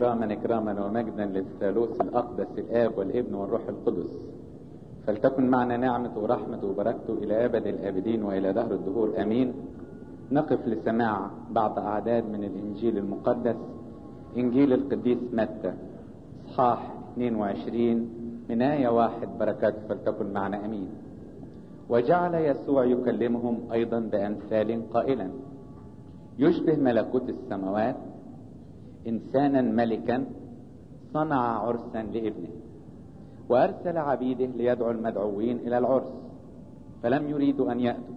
إكراما إكراما ومجدا للثالوث الأقدس الآب والابن والروح القدس فلتكن معنا نعمة ورحمة وبركته إلى أبد الآبدين وإلى دهر الدهور أمين نقف لسماع بعض أعداد من الإنجيل المقدس إنجيل القديس متى إصحاح 22 من آية واحد بركاته فلتكن معنا أمين وجعل يسوع يكلمهم أيضا بأمثال قائلا يشبه ملكوت السماوات إنسانا ملكا صنع عرسا لابنه وأرسل عبيده ليدعو المدعوين إلى العرس فلم يريدوا أن يأتوا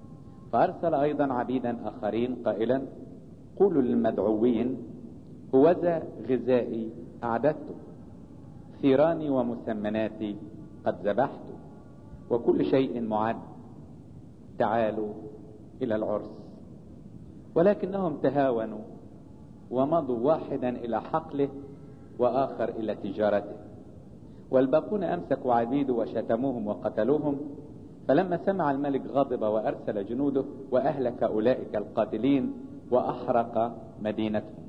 فأرسل أيضا عبيدا آخرين قائلا قولوا للمدعوين هوذا غذائي أعددته ثيراني ومسمناتي قد ذبحت وكل شيء معد تعالوا إلى العرس ولكنهم تهاونوا ومضوا واحدا إلى حقله وآخر إلى تجارته والباقون أمسكوا عبيده وشتموهم وقتلوهم فلما سمع الملك غضب وأرسل جنوده وأهلك أولئك القاتلين وأحرق مدينتهم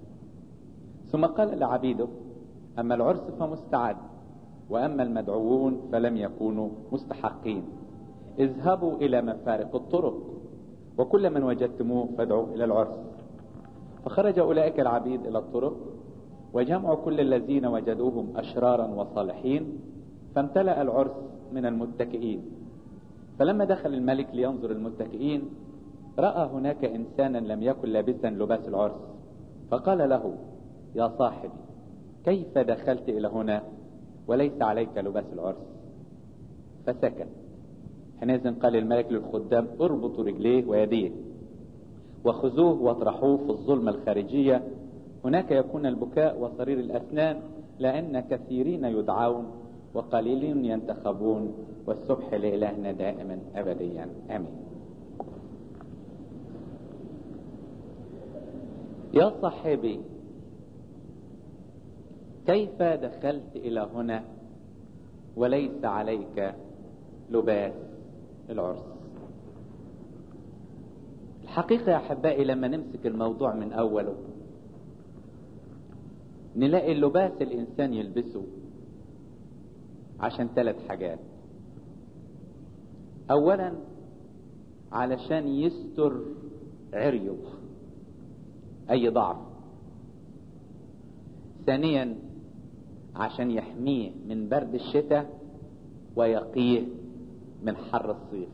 ثم قال لعبيده أما العرس فمستعد وأما المدعوون فلم يكونوا مستحقين اذهبوا إلى مفارق الطرق وكل من وجدتموه فادعوا إلى العرس فخرج أولئك العبيد إلى الطرق وجمعوا كل الذين وجدوهم أشرارا وصالحين فامتلأ العرس من المتكئين فلما دخل الملك لينظر المتكئين رأى هناك إنسانا لم يكن لابسا لباس العرس فقال له يا صاحبي كيف دخلت إلى هنا وليس عليك لباس العرس فسكت حينئذ قال الملك للخدام اربطوا رجليه ويديه وخذوه واطرحوه في الظلمة الخارجية هناك يكون البكاء وصرير الأسنان لأن كثيرين يدعون وقليلين ينتخبون والسبح لإلهنا دائما أبديا آمين يا صاحبي كيف دخلت إلى هنا وليس عليك لباس العرس الحقيقة يا أحبائي لما نمسك الموضوع من أوله نلاقي اللباس الإنسان يلبسه عشان ثلاث حاجات أولا علشان يستر عريه أي ضعف ثانيا عشان يحميه من برد الشتاء ويقيه من حر الصيف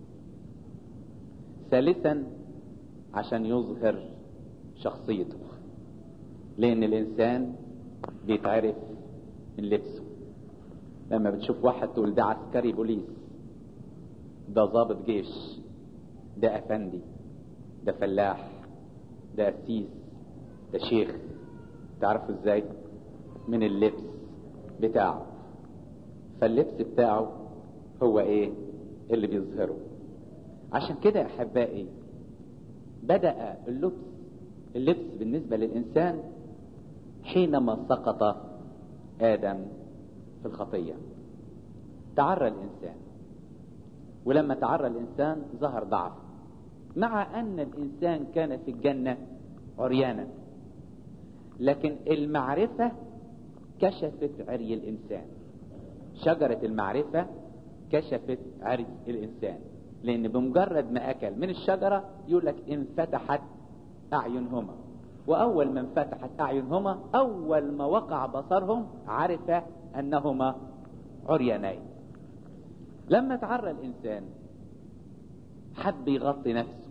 ثالثا عشان يظهر شخصيته لان الانسان بيتعرف من لبسه لما بتشوف واحد تقول ده عسكري بوليس ده ضابط جيش ده افندي ده فلاح ده قسيس ده شيخ تعرفوا ازاي من اللبس بتاعه فاللبس بتاعه هو ايه اللي بيظهره عشان كده يا احبائي بدأ اللبس اللبس بالنسبة للإنسان حينما سقط آدم في الخطية تعرى الإنسان ولما تعرى الإنسان ظهر ضعف مع أن الإنسان كان في الجنة عريانا لكن المعرفة كشفت عري الإنسان شجرة المعرفة كشفت عري الإنسان لأن بمجرد ما أكل من الشجرة يقول لك انفتحت أعينهما وأول ما انفتحت أعينهما أول ما وقع بصرهم عرف أنهما عريانين لما تعرى الإنسان حب يغطي نفسه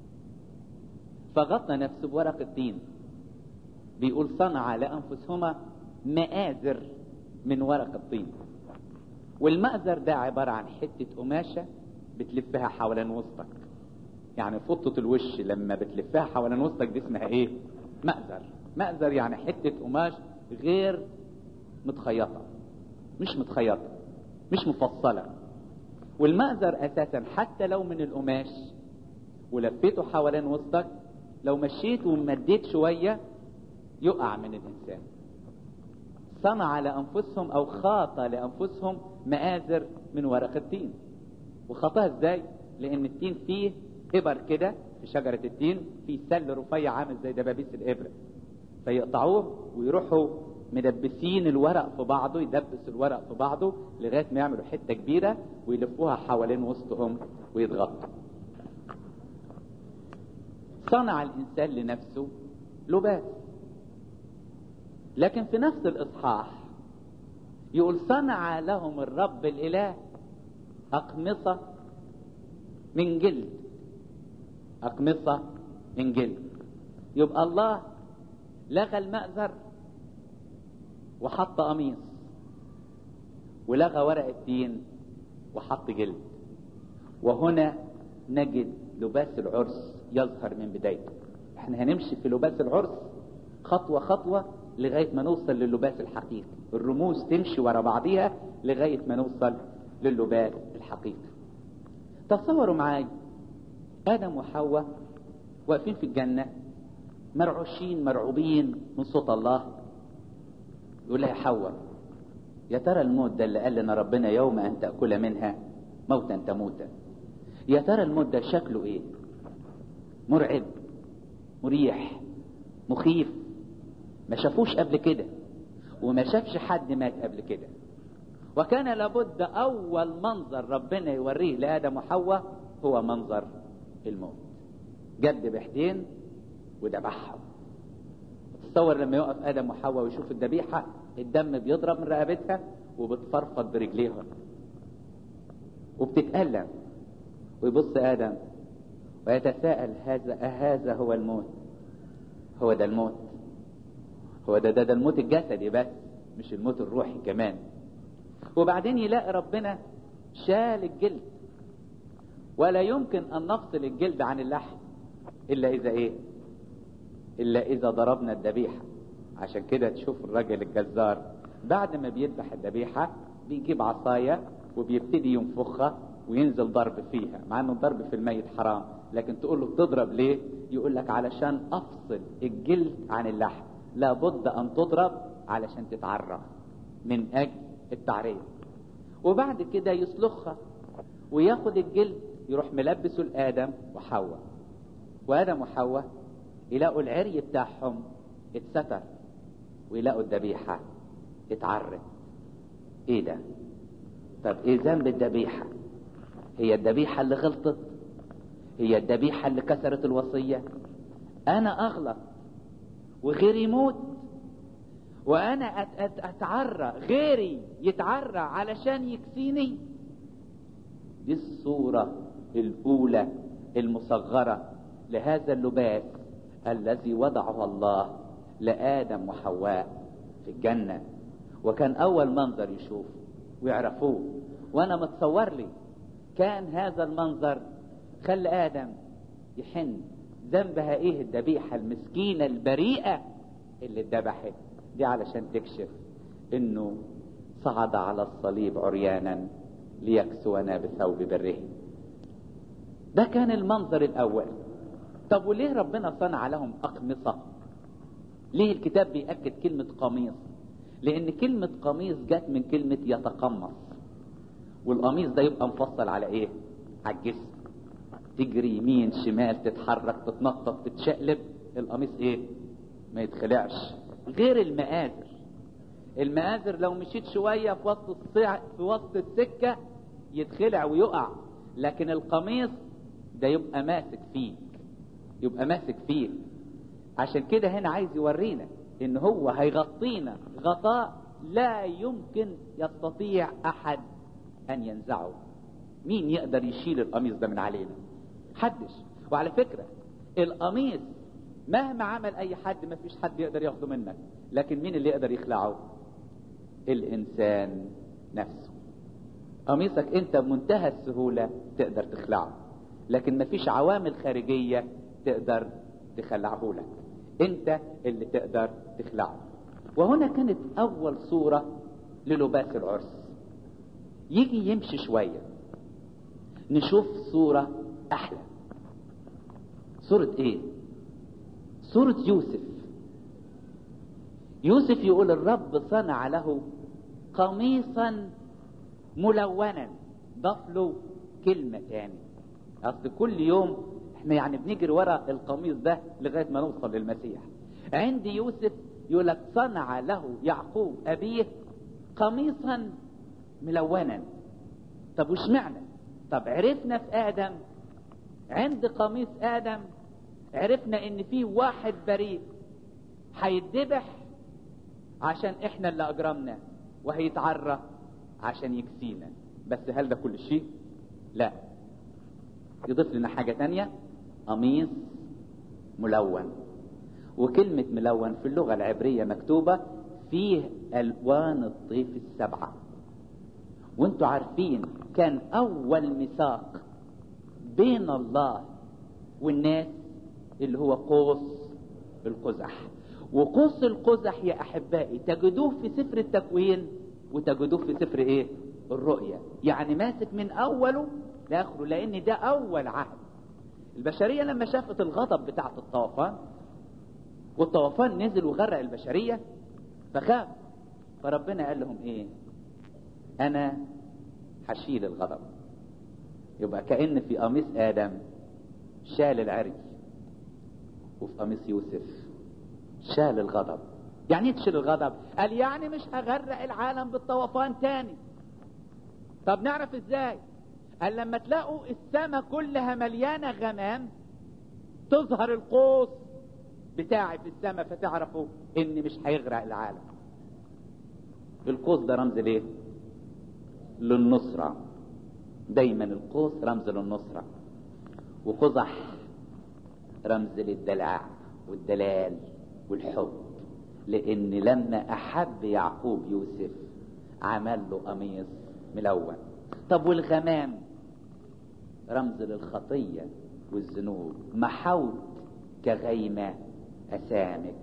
فغطى نفسه بورق التين بيقول صنع لأنفسهما مآزر من ورق الطين والمأزر ده عبارة عن حتة قماشة بتلفها حوالين وسطك يعني فطة الوش لما بتلفها حوالين وسطك دي اسمها ايه مأزر مأزر يعني حتة قماش غير متخيطة مش متخيطة مش مفصلة والمأزر اساسا حتى لو من القماش ولفيته حوالين وسطك لو مشيت ومديت شوية يقع من الإنسان صنع لأنفسهم أو خاط لأنفسهم مآزر من ورق التين وخطاها ازاي لأن التين فيه إبر كده في شجرة التين في سل رفيع عامل زي دبابيس الإبرة فيقطعوه ويروحوا مدبسين الورق في بعضه يدبس الورق في بعضه لغايه ما يعملوا حته كبيره ويلفوها حوالين وسطهم ويتغطوا صنع الانسان لنفسه لباس لكن في نفس الاصحاح يقول صنع لهم الرب الاله اقمصه من جلد اقمصه من جلد يبقى الله لغى المأزر وحط قميص ولغى ورق التين وحط جلد وهنا نجد لباس العرس يظهر من بدايته احنا هنمشي في لباس العرس خطوة خطوة لغاية ما نوصل للباس الحقيقي الرموز تمشي ورا بعضيها لغاية ما نوصل للباس الحقيقي تصوروا معاي آدم وحواء واقفين في الجنة مرعوشين مرعوبين من صوت الله يقول لها يا حواء يا ترى الموت ده اللي قال لنا ربنا يوم أن تأكل منها موتا تموتا يا ترى الموت ده شكله ايه مرعب مريح مخيف ما شافوش قبل كده وما شافش حد مات قبل كده وكان لابد اول منظر ربنا يوريه لادم وحواء هو منظر الموت جد بحدين وذبحهم تصور لما يقف ادم وحواء ويشوف الذبيحه الدم بيضرب من رقبتها وبتفرفض برجليها وبتتألم ويبص ادم ويتساءل هذا أهذا هو الموت هو ده الموت هو ده ده, ده الموت الجسدي بس مش الموت الروحي كمان وبعدين يلاقي ربنا شال الجلد ولا يمكن أن نفصل الجلد عن اللحم إلا إذا إيه إلا إذا ضربنا الذبيحة عشان كده تشوف الراجل الجزار بعد ما بيذبح الذبيحة بيجيب عصاية وبيبتدي ينفخها وينزل ضرب فيها مع انه الضرب في الميت حرام لكن تقول له بتضرب ليه يقول لك علشان افصل الجلد عن اللحم لابد ان تضرب علشان تتعرى من اجل التعرية وبعد كده يسلخها وياخد الجلد يروح ملبسه لادم وحواء وادم وحواء يلاقوا العري بتاعهم اتستر ويلاقوا الذبيحة اتعرت ايه ده طب ايه ذنب الذبيحة هي الذبيحة اللي غلطت هي الذبيحة اللي كسرت الوصية انا اغلط وغيري يموت وانا أت أت اتعرى غيري يتعرى علشان يكسيني دي الصورة الاولى المصغرة لهذا اللباس الذي وضعه الله لآدم وحواء في الجنة وكان أول منظر يشوف ويعرفوه وأنا متصور لي كان هذا المنظر خلى آدم يحن ذنبها إيه الذبيحة المسكينة البريئة اللي اتذبحت دي علشان تكشف إنه صعد على الصليب عريانا ليكسونا بثوب بره ده كان المنظر الأول طب وليه ربنا صنع لهم أقمصة ليه الكتاب بيأكد كلمة قميص لأن كلمة قميص جت من كلمة يتقمص والقميص ده يبقى مفصل على إيه على الجسم تجري يمين شمال تتحرك تتنطط تتشقلب القميص إيه ما يتخلعش غير المآزر المآزر لو مشيت شوية في وسط الصع... في وسط السكة يتخلع ويقع لكن القميص ده يبقى ماسك فيك يبقى ماسك فيه عشان كده هنا عايز يورينا ان هو هيغطينا غطاء لا يمكن يستطيع احد ان ينزعه مين يقدر يشيل القميص ده من علينا حدش وعلى فكرة القميص مهما عمل اي حد ما فيش حد يقدر ياخده منك لكن مين اللي يقدر يخلعه الانسان نفسه قميصك انت بمنتهى السهولة تقدر تخلعه لكن ما فيش عوامل خارجية تقدر تخلعه لك انت اللي تقدر تخلعه وهنا كانت اول صورة للباس العرس يجي يمشي شوية نشوف صورة احلى صورة ايه صورة يوسف يوسف يقول الرب صنع له قميصا ملونا ضاف له كلمة تاني اصل كل يوم احنا يعني بنجري ورا القميص ده لغايه ما نوصل للمسيح عند يوسف يقول لك صنع له يعقوب ابيه قميصا ملونا طب وش معنى طب عرفنا في ادم عند قميص ادم عرفنا ان في واحد بريء هيتذبح عشان احنا اللي اجرمنا وهيتعرى عشان يكسينا بس هل ده كل شيء لا يضيف لنا حاجة تانية قميص ملون وكلمة ملون في اللغة العبرية مكتوبة فيه ألوان الطيف السبعة وانتوا عارفين كان أول ميثاق بين الله والناس اللي هو قوس القزح وقوس القزح يا أحبائي تجدوه في سفر التكوين وتجدوه في سفر إيه الرؤية يعني ماسك من أوله لآخره لأن ده أول عهد البشرية لما شافت الغضب بتاعة الطوفان والطوفان نزل وغرق البشرية فخاف فربنا قال لهم ايه انا هشيل الغضب يبقى كأن في قميص ادم شال العري وفي قميص يوسف شال الغضب يعني ايه تشيل الغضب قال يعني مش هغرق العالم بالطوفان تاني طب نعرف ازاي قال لما تلاقوا السماء كلها مليانه غمام تظهر القوس بتاعي في السماء فتعرفوا ان مش هيغرق العالم القوس ده رمز ليه للنصرة دايما القوس رمز للنصرة وقزح رمز للدلع والدلال والحب لان لما احب يعقوب يوسف عمل له قميص ملون طب والغمام رمز للخطية والذنوب محوت كغيمة أسامك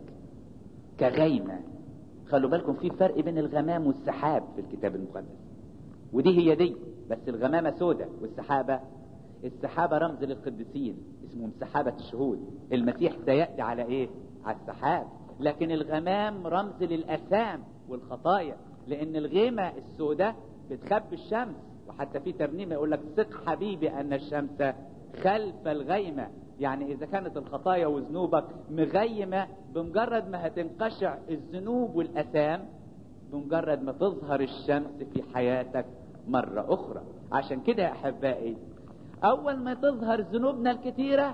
كغيمة خلوا بالكم في فرق بين الغمام والسحاب في الكتاب المقدس ودي هي دي بس الغمامة سودة والسحابة السحابة رمز للقديسين اسمهم سحابة الشهود المسيح سيأتي على ايه على السحاب لكن الغمام رمز للأثام والخطايا لأن الغيمة السوداء بتخبي الشمس وحتى في ترنيمة يقول لك ثق حبيبي أن الشمس خلف الغيمة يعني إذا كانت الخطايا وذنوبك مغيمة بمجرد ما هتنقشع الذنوب والأثام بمجرد ما تظهر الشمس في حياتك مرة أخرى عشان كده يا أحبائي أول ما تظهر ذنوبنا الكتيرة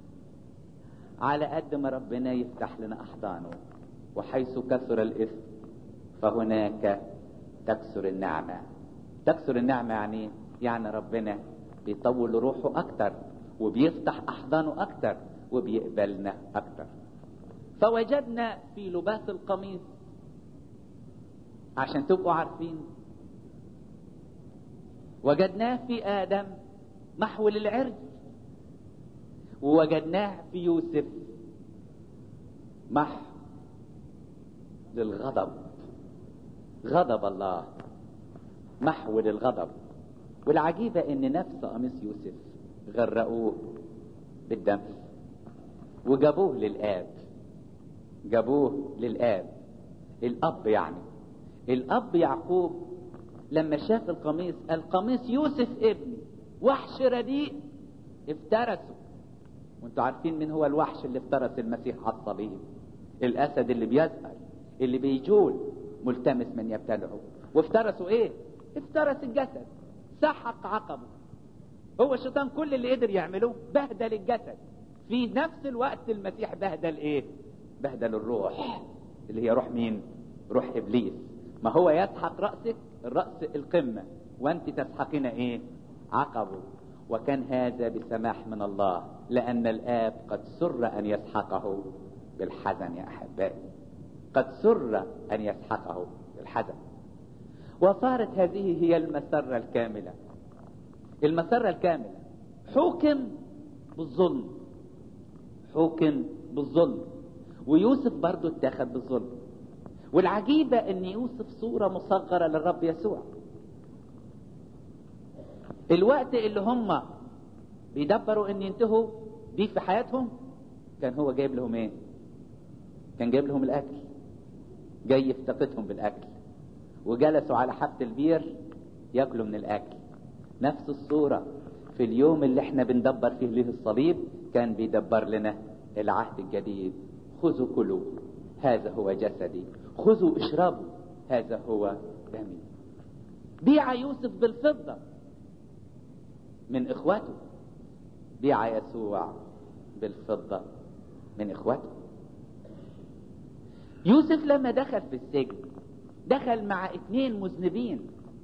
على قد ما ربنا يفتح لنا أحضانه وحيث كثر الإثم فهناك تكثر النعمة تكثر النعمة يعني يعني ربنا بيطول روحه أكتر وبيفتح أحضانه أكتر وبيقبلنا أكتر فوجدنا في لباس القميص عشان تبقوا عارفين وجدناه في آدم محو للعرج ووجدناه في يوسف محو للغضب غضب الله محو للغضب والعجيبة ان نفس قميص يوسف غرقوه بالدم وجابوه للآب جابوه للآب الأب يعني الأب يعقوب لما شاف القميص القميص يوسف ابني وحش رديء افترسه وانتوا عارفين من هو الوحش اللي افترس المسيح على الصليب الأسد اللي بيزهر اللي بيجول ملتمس من يبتلعه وافترسوا ايه افترس الجسد سحق عقبه هو الشيطان كل اللي قدر يعمله بهدل الجسد في نفس الوقت المسيح بهدل ايه بهدل الروح اللي هي روح مين روح ابليس ما هو يسحق رأسك الرأس القمة وانت تسحقين ايه عقبه وكان هذا بسماح من الله لأن الآب قد سر أن يسحقه بالحزن يا أحبائي قد سر أن يسحقه بالحزن وصارت هذه هي المسرة الكاملة المسرة الكاملة حكم بالظلم حكم بالظلم ويوسف برضه اتخذ بالظلم والعجيبة ان يوسف صورة مصغرة للرب يسوع الوقت اللي هم بيدبروا ان ينتهوا بيه في حياتهم كان هو جايب لهم ايه كان جايب لهم الاكل جاي يفتقدهم بالاكل وجلسوا على حافة البير ياكلوا من الاكل نفس الصورة في اليوم اللي احنا بندبر فيه ليه الصليب كان بيدبر لنا العهد الجديد خذوا كلوا هذا هو جسدي خذوا اشربوا هذا هو دمي بيع يوسف بالفضة من اخوته بيع يسوع بالفضة من اخوته يوسف لما دخل في السجن دخل مع اتنين مذنبين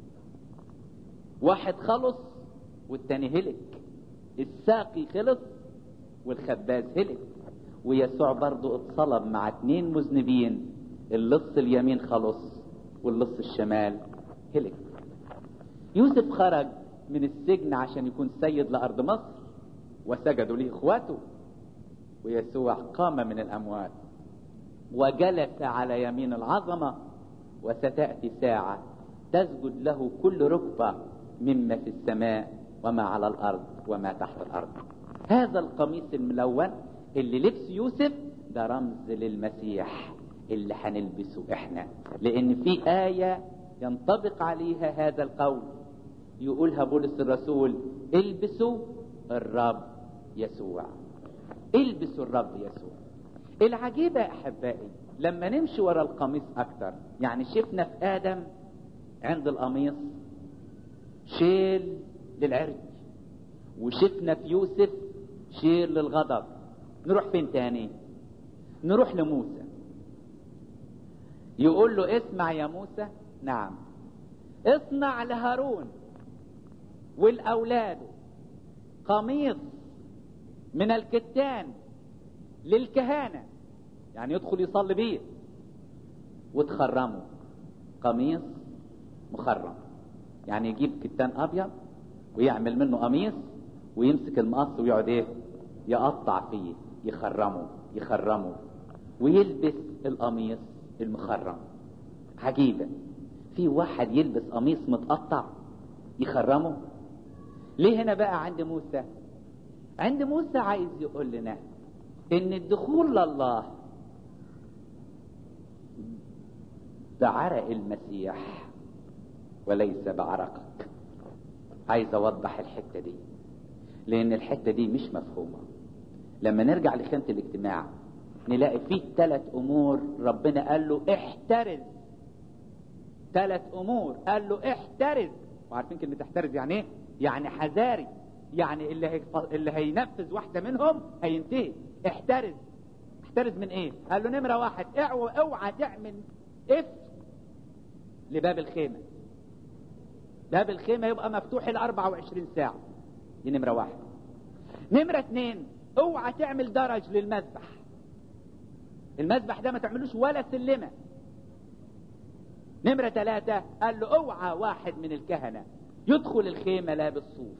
واحد خلص والتاني هلك الساقي خلص والخباز هلك ويسوع برضه اتصلب مع اتنين مذنبين اللص اليمين خلص واللص الشمال هلك يوسف خرج من السجن عشان يكون سيد لأرض مصر وسجدوا له اخواته ويسوع قام من الأموات وجلس على يمين العظمة وستأتي ساعة تسجد له كل ركبة مما في السماء وما على الأرض وما تحت الأرض هذا القميص الملون اللي لبس يوسف ده رمز للمسيح اللي هنلبسه احنا لان في آية ينطبق عليها هذا القول يقولها بولس الرسول البسوا الرب يسوع البسوا الرب يسوع العجيبة يا أحبائي لما نمشي ورا القميص أكتر يعني شفنا في آدم عند القميص شيل للعرج وشفنا في يوسف شيل للغضب نروح فين تاني نروح لموسى يقول له اسمع يا موسى نعم اصنع لهارون والأولاد قميص من الكتان للكهانة يعني يدخل يصلي بيه وتخرمه قميص مخرم يعني يجيب كتان أبيض ويعمل منه قميص ويمسك المقص ويقعد ايه يقطع فيه يخرمه يخرمه ويلبس القميص المخرم عجيبة في واحد يلبس قميص متقطع يخرمه ليه هنا بقى عند موسى عند موسى عايز يقول لنا ان الدخول لله بعرق المسيح وليس بعرقك عايز اوضح الحته دي لان الحته دي مش مفهومه لما نرجع لخانه الاجتماع نلاقي فيه ثلاث امور ربنا قال له احترز ثلاث امور قال له احترز وعارفين كلمه احترز يعني ايه يعني حذاري يعني اللي هي... اللي هينفذ واحده منهم هينتهي احترز احترز من ايه قال له نمره واحد اوعى اوعى تعمل اف لباب الخيمه باب الخيمه يبقى مفتوح ال 24 ساعه دي نمره واحد نمره اثنين اوعى تعمل درج للمذبح المذبح ده ما تعملوش ولا سلمه نمره ثلاثه قال له اوعى واحد من الكهنه يدخل الخيمه لابس صوف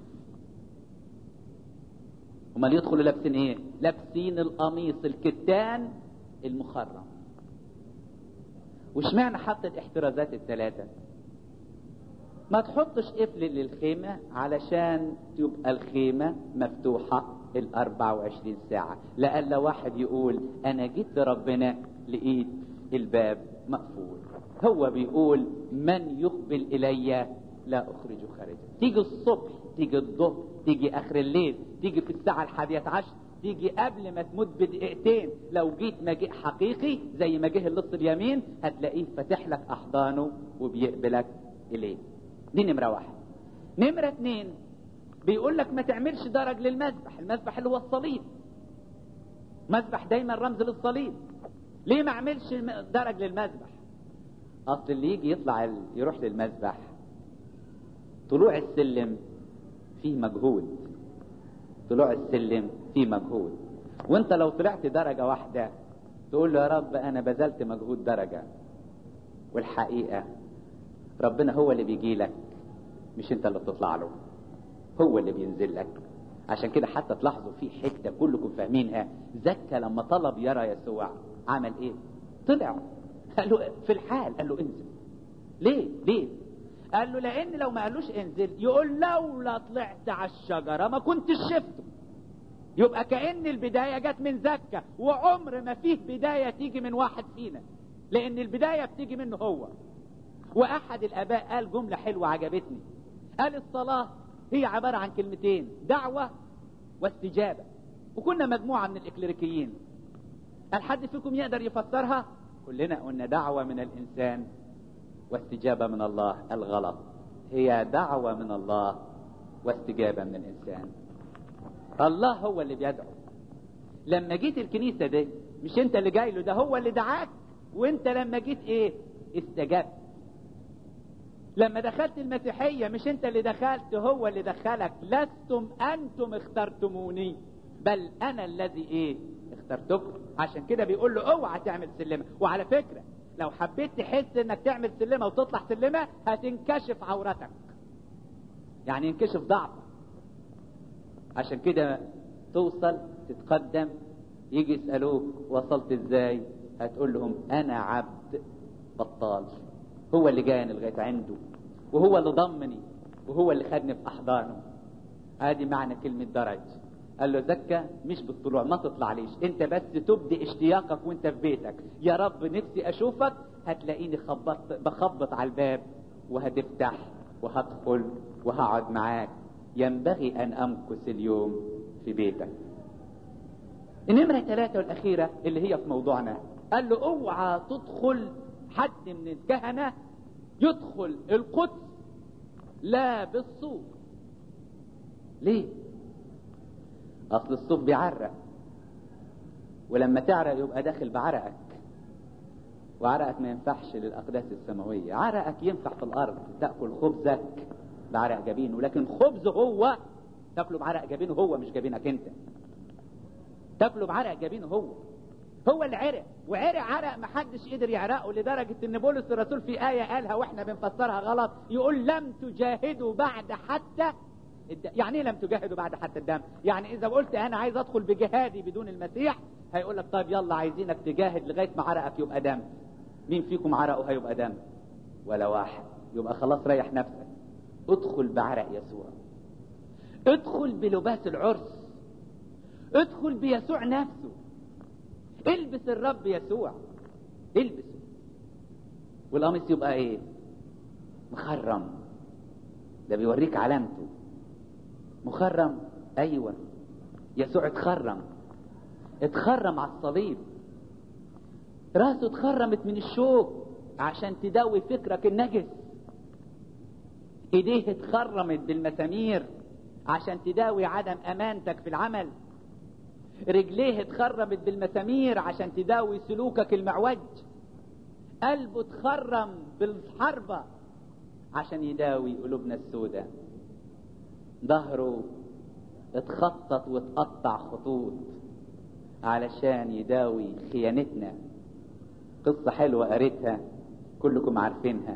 امال يدخلوا لابسين ايه لابسين القميص الكتان المخرم واشمعنى حط الاحترازات الثلاثه ما تحطش قفل للخيمة علشان تبقى الخيمة مفتوحة ال 24 ساعة لألا واحد يقول أنا جيت لربنا لقيت الباب مقفول هو بيقول من يقبل إلي لا أخرجه خارجا تيجي الصبح تيجي الظهر تيجي آخر الليل تيجي في الساعة الحادية عشر تيجي قبل ما تموت بدقيقتين لو جيت مجيء حقيقي زي ما جه اللص اليمين هتلاقيه فاتح لك أحضانه وبيقبلك إليه دي نمرة واحد نمرة اتنين بيقول لك ما تعملش درج للمذبح المذبح اللي هو الصليب مذبح دايما رمز للصليب ليه ما اعملش درج للمذبح اصل اللي يجي يطلع ال... يروح للمذبح طلوع السلم فيه مجهود طلوع السلم فيه مجهود وانت لو طلعت درجة واحدة تقول له يا رب انا بذلت مجهود درجة والحقيقة ربنا هو اللي بيجي لك مش انت اللي بتطلع له هو اللي بينزل لك عشان كده حتى تلاحظوا في حته كلكم فاهمينها زكى لما طلب يرى يسوع عمل ايه طلع قال له في الحال قال له انزل ليه ليه قال له لان لو ما قالوش انزل يقول لولا طلعت على الشجره ما كنتش شفته يبقى كأن البداية جت من زكا وعمر ما فيه بداية تيجي من واحد فينا لأن البداية بتيجي منه هو واحد الاباء قال جمله حلوه عجبتني قال الصلاه هي عباره عن كلمتين دعوه واستجابه وكنا مجموعه من الاكليريكيين هل حد فيكم يقدر يفسرها كلنا قلنا دعوة من الإنسان واستجابة من الله الغلط هي دعوة من الله واستجابة من الإنسان الله هو اللي بيدعو لما جيت الكنيسة دي مش انت اللي جاي له ده هو اللي دعاك وانت لما جيت ايه استجبت لما دخلت المسيحية مش انت اللي دخلت هو اللي دخلك لستم انتم اخترتموني بل انا الذي ايه اخترتكم عشان كده بيقول له اوعى تعمل سلمة وعلى فكرة لو حبيت تحس انك تعمل سلمة وتطلع سلمة هتنكشف عورتك يعني ينكشف ضعفك عشان كده توصل تتقدم يجي يسألوك وصلت ازاي هتقول لهم انا عبد بطال هو اللي جاني لغاية عنده وهو اللي ضمني وهو اللي خدني في احضانه ادي معنى كلمة درج قال له زكى مش بالطلوع ما تطلعليش انت بس تبدي اشتياقك وانت في بيتك يا رب نفسي اشوفك هتلاقيني خبطت بخبط على الباب وهتفتح وهدخل وهقعد معاك ينبغي ان امكث اليوم في بيتك النمرة ثلاثة والأخيرة اللي هي في موضوعنا قال له اوعى تدخل حد من الكهنة يدخل القدس لا بالصوف ليه اصل الصوف بيعرق ولما تعرق يبقى داخل بعرقك وعرقك ما ينفعش للاقداس السماويه عرقك ينفع في الارض تاكل خبزك بعرق جبينه لكن خبزه هو تاكله بعرق جبينه هو مش جبينك انت تاكله بعرق جبينه هو هو اللي عرق وعرق عرق ما حدش قدر يعرقه لدرجة ان بولس الرسول في آية قالها واحنا بنفسرها غلط يقول لم تجاهدوا بعد حتى الد... يعني ايه لم تجاهدوا بعد حتى الدم يعني اذا قلت انا عايز ادخل بجهادي بدون المسيح هيقول لك طيب يلا عايزينك تجاهد لغاية ما عرقك يبقى دم مين فيكم عرقه هيبقى دم ولا واحد يبقى خلاص ريح نفسك ادخل بعرق يسوع ادخل بلباس العرس ادخل بيسوع نفسه البس الرب يسوع البسه والقميص يبقى ايه مخرم ده بيوريك علامته مخرم ايوه يسوع اتخرم اتخرم على الصليب راسه اتخرمت من الشوك عشان تداوي فكرك النجس ايديه اتخرمت بالمسامير عشان تداوي عدم امانتك في العمل رجليه اتخرمت بالمسامير عشان تداوي سلوكك المعوج قلبه اتخرم بالحربة عشان يداوي قلوبنا السوداء ظهره اتخطط واتقطع خطوط علشان يداوي خيانتنا قصة حلوة قريتها كلكم عارفينها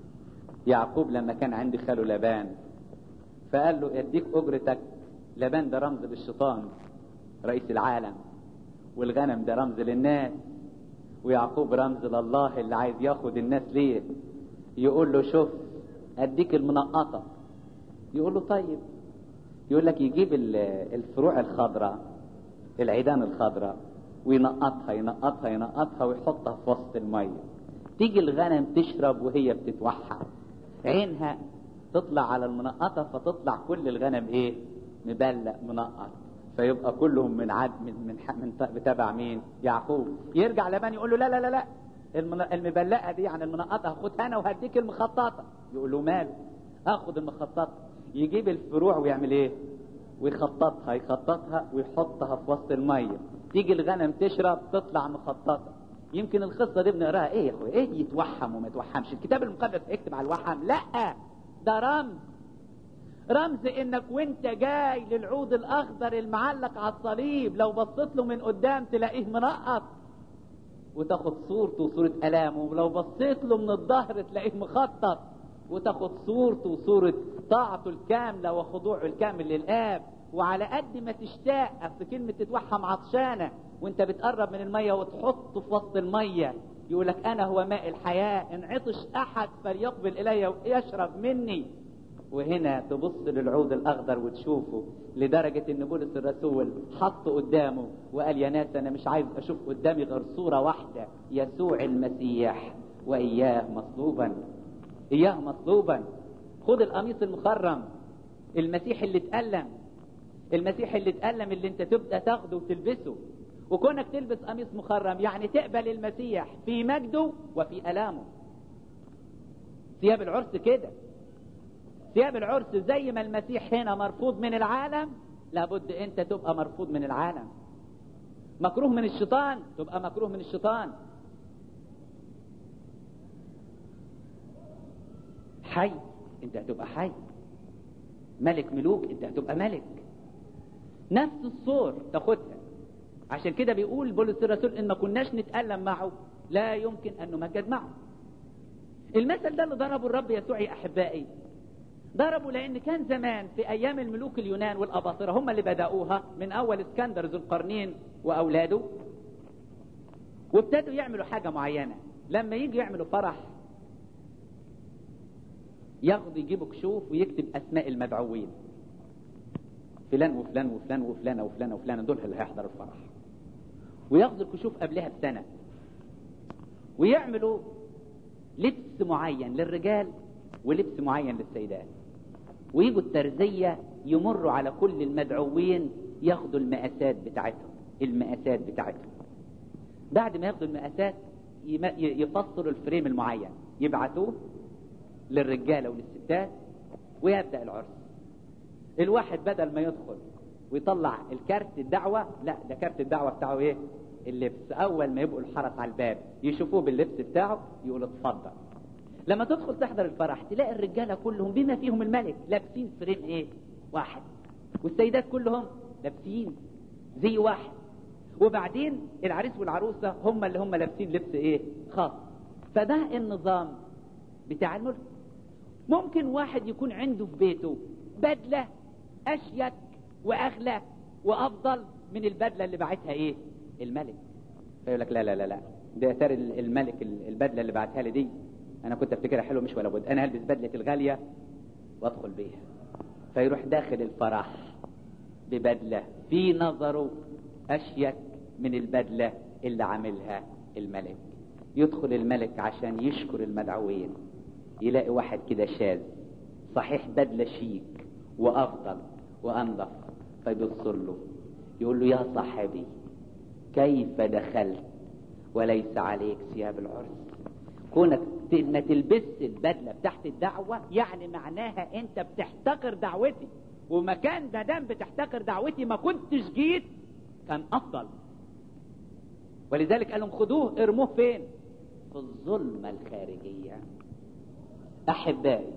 يعقوب لما كان عند خاله لبان فقال له اديك اجرتك لبان ده رمز للشيطان رئيس العالم والغنم ده رمز للناس ويعقوب رمز لله اللي عايز ياخد الناس ليه يقول له شوف اديك المنقطة يقول له طيب يقول لك يجيب الفروع الخضراء العيدان الخضراء وينقطها ينقطها ينقطها ويحطها في وسط المية تيجي الغنم تشرب وهي بتتوحى عينها تطلع على المنقطة فتطلع كل الغنم ايه مبلق منقط فيبقى كلهم من عد من من, من بتبع مين يعقوب يرجع لبان يقول له لا لا لا لا المبلقه دي عن المنقطه هاخدها انا وهديك المخططه يقول له مال اخد المخططه يجيب الفروع ويعمل ايه ويخططها يخططها ويحطها في وسط الميه تيجي الغنم تشرب تطلع مخططه يمكن القصه دي بنقراها ايه يا اخويا ايه يتوحم وما يتوحمش الكتاب المقدس يكتب على الوحم لا ده رمز رمز انك وانت جاي للعود الاخضر المعلق على الصليب لو بصيت له من قدام تلاقيه منقط وتاخد صورته وصورة ألامه ولو بصيت له من الظهر تلاقيه مخطط وتاخد صورته وصورة طاعته الكاملة وخضوعه الكامل للآب وعلى قد ما تشتاق أصل كلمة تتوحم عطشانة وانت بتقرب من المية وتحطه في وسط المية يقول لك أنا هو ماء الحياة إن عطش أحد فليقبل إلي ويشرب مني وهنا تبص للعود الاخضر وتشوفه لدرجة ان بولس الرسول حطه قدامه وقال يا ناس انا مش عايز اشوف قدامي غير صورة واحدة يسوع المسيح واياه مصلوبا اياه مصلوبا خد القميص المخرم المسيح اللي اتألم المسيح اللي اتألم اللي انت تبدأ تاخده وتلبسه وكونك تلبس قميص مخرم يعني تقبل المسيح في مجده وفي ألامه ثياب العرس كده ثياب العرس زي ما المسيح هنا مرفوض من العالم لابد انت تبقى مرفوض من العالم مكروه من الشيطان تبقى مكروه من الشيطان حي انت هتبقى حي ملك ملوك انت هتبقى ملك نفس الصور تاخدها عشان كده بيقول بولس الرسول ان ما كناش نتألم معه لا يمكن ان نمجد معه المثل ده اللي ضربه الرب يسوع يا احبائي ضربوا لان كان زمان في ايام الملوك اليونان والاباطره هم اللي بداوها من اول اسكندر ذو القرنين واولاده وابتدوا يعملوا حاجه معينه لما يجوا يعملوا فرح ياخدوا يجيبوا كشوف ويكتب اسماء المدعوين فلان وفلان وفلان وفلان وفلان وفلان دول اللي هيحضروا الفرح وياخدوا الكشوف قبلها بسنه ويعملوا لبس معين للرجال ولبس معين للسيدات ويجوا الترزية يمروا على كل المدعوين ياخدوا المقاسات بتاعتهم المقاسات بتاعتهم بعد ما ياخدوا المقاسات يفصلوا الفريم المعين يبعثوه للرجالة وللستات ويبدأ العرس الواحد بدل ما يدخل ويطلع الكارت الدعوة لا ده كارت الدعوة بتاعه ايه اللبس اول ما يبقوا الحرس على الباب يشوفوه باللبس بتاعه يقول اتفضل لما تدخل تحضر الفرح تلاقي الرجاله كلهم بما فيهم الملك لابسين فريم ايه واحد والسيدات كلهم لابسين زي واحد وبعدين العريس والعروسه هم اللي هم لابسين لبس ايه خاص فده النظام بتاع الملك ممكن واحد يكون عنده في بيته بدله اشيك واغلى وافضل من البدله اللي بعتها ايه الملك فيقول لك لا لا لا لا ده اثار الملك البدله اللي بعتها لي دي انا كنت افتكرها حلوه مش ولا بد انا هلبس بدله الغاليه وادخل بيها فيروح داخل الفرح ببدله في نظره اشيك من البدله اللي عاملها الملك يدخل الملك عشان يشكر المدعوين يلاقي واحد كده شاذ صحيح بدله شيك وافضل وانظف فيبص له يقول له يا صاحبي كيف دخلت وليس عليك ثياب العرس كونك ما تلبس البدله بتاعت الدعوه يعني معناها انت بتحتقر دعوتي ومكان ما دام بتحتقر دعوتي ما كنتش جيت كان افضل ولذلك قال لهم خدوه ارموه فين في الظلمه الخارجيه احبائي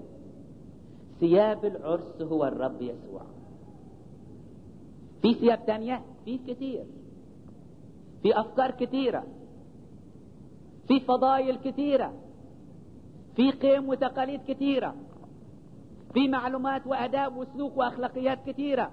ثياب العرس هو الرب يسوع في ثياب تانية في كتير في افكار كتيره في فضائل كتيرة في قيم وتقاليد كتيرة في معلومات وأداب وسلوك وأخلاقيات كتيرة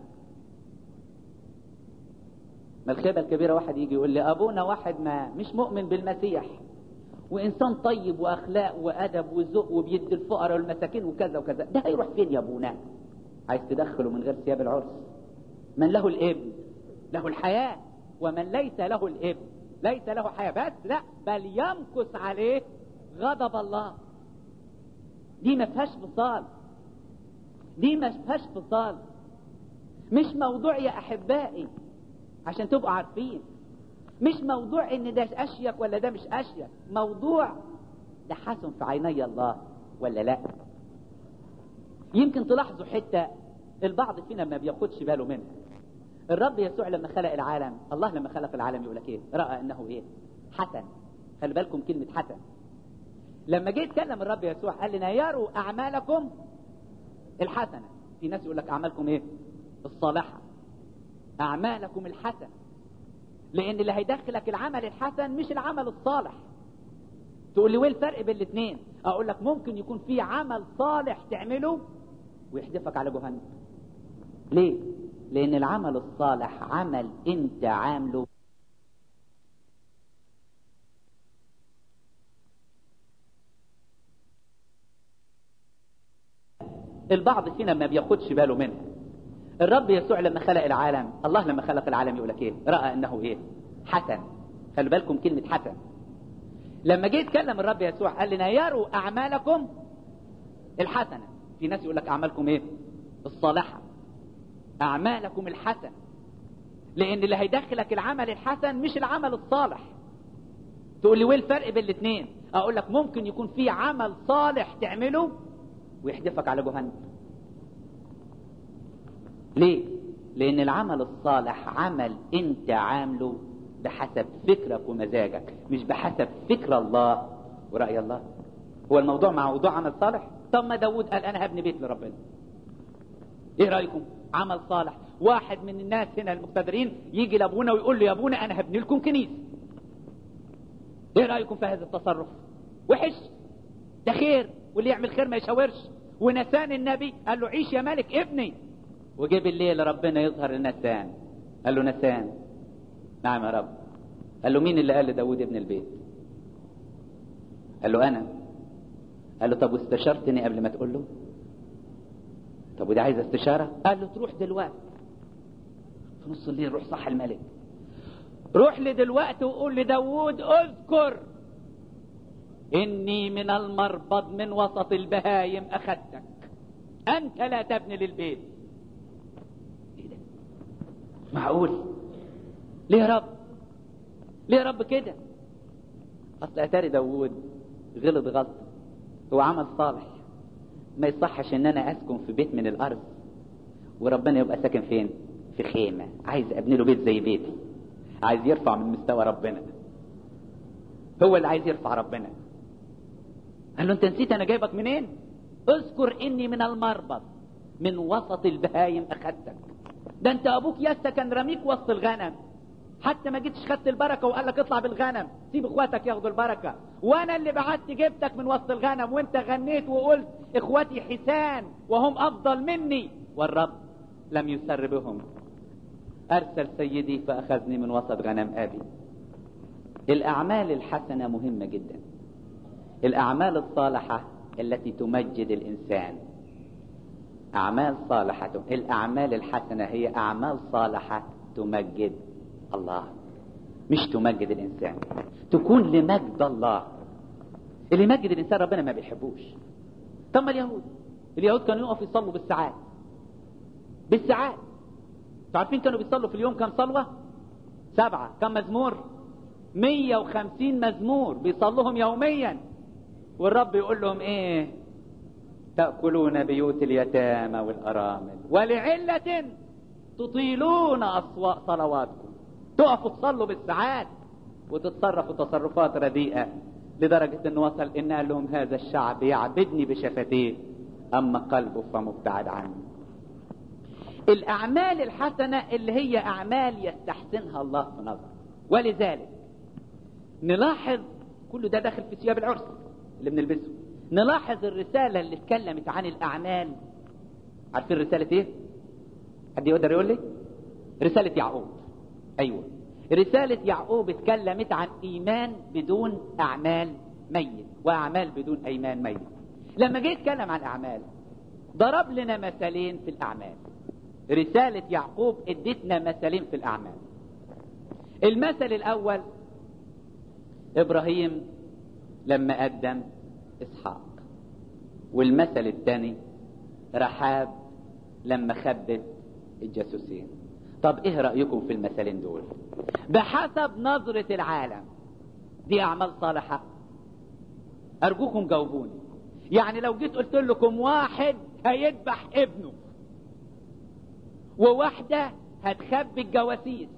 ما الخيبة الكبيرة واحد يجي يقول لي أبونا واحد ما مش مؤمن بالمسيح وإنسان طيب وأخلاق وأدب وذوق وبيدي الفقراء والمساكين وكذا وكذا ده هيروح فين يا أبونا عايز تدخله من غير ثياب العرس من له الابن له الحياة ومن ليس له الابن ليس له حياة بس لا بل يمكث عليه غضب الله دي ما فيهاش فصال دي ما فيهاش فصال مش موضوع يا احبائي عشان تبقوا عارفين مش موضوع ان ده اشيك ولا ده مش اشيك موضوع ده حسن في عيني الله ولا لا يمكن تلاحظوا حته البعض فينا ما بياخدش باله منها الرب يسوع لما خلق العالم الله لما خلق العالم يقول لك ايه راى انه ايه حسن خلي بالكم كلمه حسن لما جه يتكلم الرب يسوع قال لنا يروا اعمالكم الحسنه في ناس يقول لك اعمالكم ايه الصالحه اعمالكم الحسنه لان اللي هيدخلك العمل الحسن مش العمل الصالح تقول لي ايه الفرق بين الاثنين اقول لك ممكن يكون في عمل صالح تعمله ويحدفك على جهنم ليه لان العمل الصالح عمل انت عامله البعض فينا ما بياخدش باله منها الرب يسوع لما خلق العالم الله لما خلق العالم يقول لك ايه راى انه ايه حسن خلي بالكم كلمه حسن لما جه يتكلم الرب يسوع قال لنا يروا اعمالكم الحسنه في ناس يقول لك اعمالكم ايه الصالحه اعمالكم الحسنه لان اللي هيدخلك العمل الحسن مش العمل الصالح تقول لي وايه الفرق بين الاثنين اقول لك ممكن يكون في عمل صالح تعمله ويحدفك على جهنم ليه لان العمل الصالح عمل انت عامله بحسب فكرك ومزاجك مش بحسب فكر الله ورأي الله هو الموضوع مع موضوع عمل صالح طب ما داود قال انا هبني بيت لربنا ايه رأيكم عمل صالح واحد من الناس هنا المقتدرين يجي لابونا ويقول له يا ابونا انا هبني لكم كنيسه ايه رايكم في هذا التصرف وحش ده خير واللي يعمل خير ما يشاورش ونسان النبي قال له عيش يا ملك ابني وجه بالليل ربنا يظهر لنسان قال له نسان نعم يا رب قال له مين اللي قال لداود ابن البيت قال له انا قال له طب واستشرتني قبل ما تقول له طب وده عايز استشاره قال له تروح دلوقتي في نص الليل روح صح الملك روح لي دلوقتي وقول لداود اذكر اني من المربض من وسط البهايم اخذتك انت لا تبني للبيت ايه ده معقول ليه يا رب ليه يا رب كده اصل اتاري داود غلط غلط هو عمل صالح ما يصحش ان انا اسكن في بيت من الارض وربنا يبقى ساكن فين في خيمه عايز ابني له بيت زي بيتي عايز يرفع من مستوى ربنا هو اللي عايز يرفع ربنا قال له انت نسيت انا جايبك منين اذكر اني من المربض من وسط البهايم اخدتك ده انت ابوك يسا كان رميك وسط الغنم حتى ما جيتش خدت البركة وقال لك اطلع بالغنم سيب اخواتك ياخدوا البركة وانا اللي بعت جبتك من وسط الغنم وانت غنيت وقلت اخواتي حسان وهم افضل مني والرب لم يسر بهم ارسل سيدي فاخذني من وسط غنم ابي الاعمال الحسنة مهمة جدا الاعمال الصالحة التي تمجد الانسان اعمال صالحة الاعمال الحسنة هي اعمال صالحة تمجد الله مش تمجد الانسان تكون لمجد الله اللي يمجد الانسان ربنا ما بيحبوش طب ما اليهود اليهود كانوا يقفوا يصلوا بالساعات بالساعات انتوا عارفين كانوا بيصلوا في اليوم كم صلوه سبعه كم مزمور 150 مزمور بيصلوهم يوميا والرب يقول لهم ايه تأكلون بيوت اليتامى والأرامل ولعلة تطيلون أصوات صلواتكم تقفوا تصلوا بالساعات وتتصرفوا تصرفات رديئة لدرجة انه وصل ان قال لهم هذا الشعب يعبدني بشفتيه اما قلبه فمبتعد عني الاعمال الحسنة اللي هي اعمال يستحسنها الله في نظره ولذلك نلاحظ كل ده داخل في ثياب العرس اللي بنلبسه نلاحظ الرسالة اللي اتكلمت عن الاعمال عارفين رسالة ايه حد يقدر يقول لي رسالة يعقوب ايوه رسالة يعقوب اتكلمت عن ايمان بدون اعمال ميت واعمال بدون ايمان ميت لما جه يتكلم عن اعمال ضرب لنا مثلين في الاعمال رسالة يعقوب ادتنا مثلين في الاعمال المثل الاول ابراهيم لما قدم اسحاق والمثل الثاني رحاب لما خبت الجاسوسين طب ايه رأيكم في المثلين دول بحسب نظرة العالم دي اعمال صالحة ارجوكم جاوبوني يعني لو جيت قلت لكم واحد هيذبح ابنه وواحدة هتخبي الجواسيس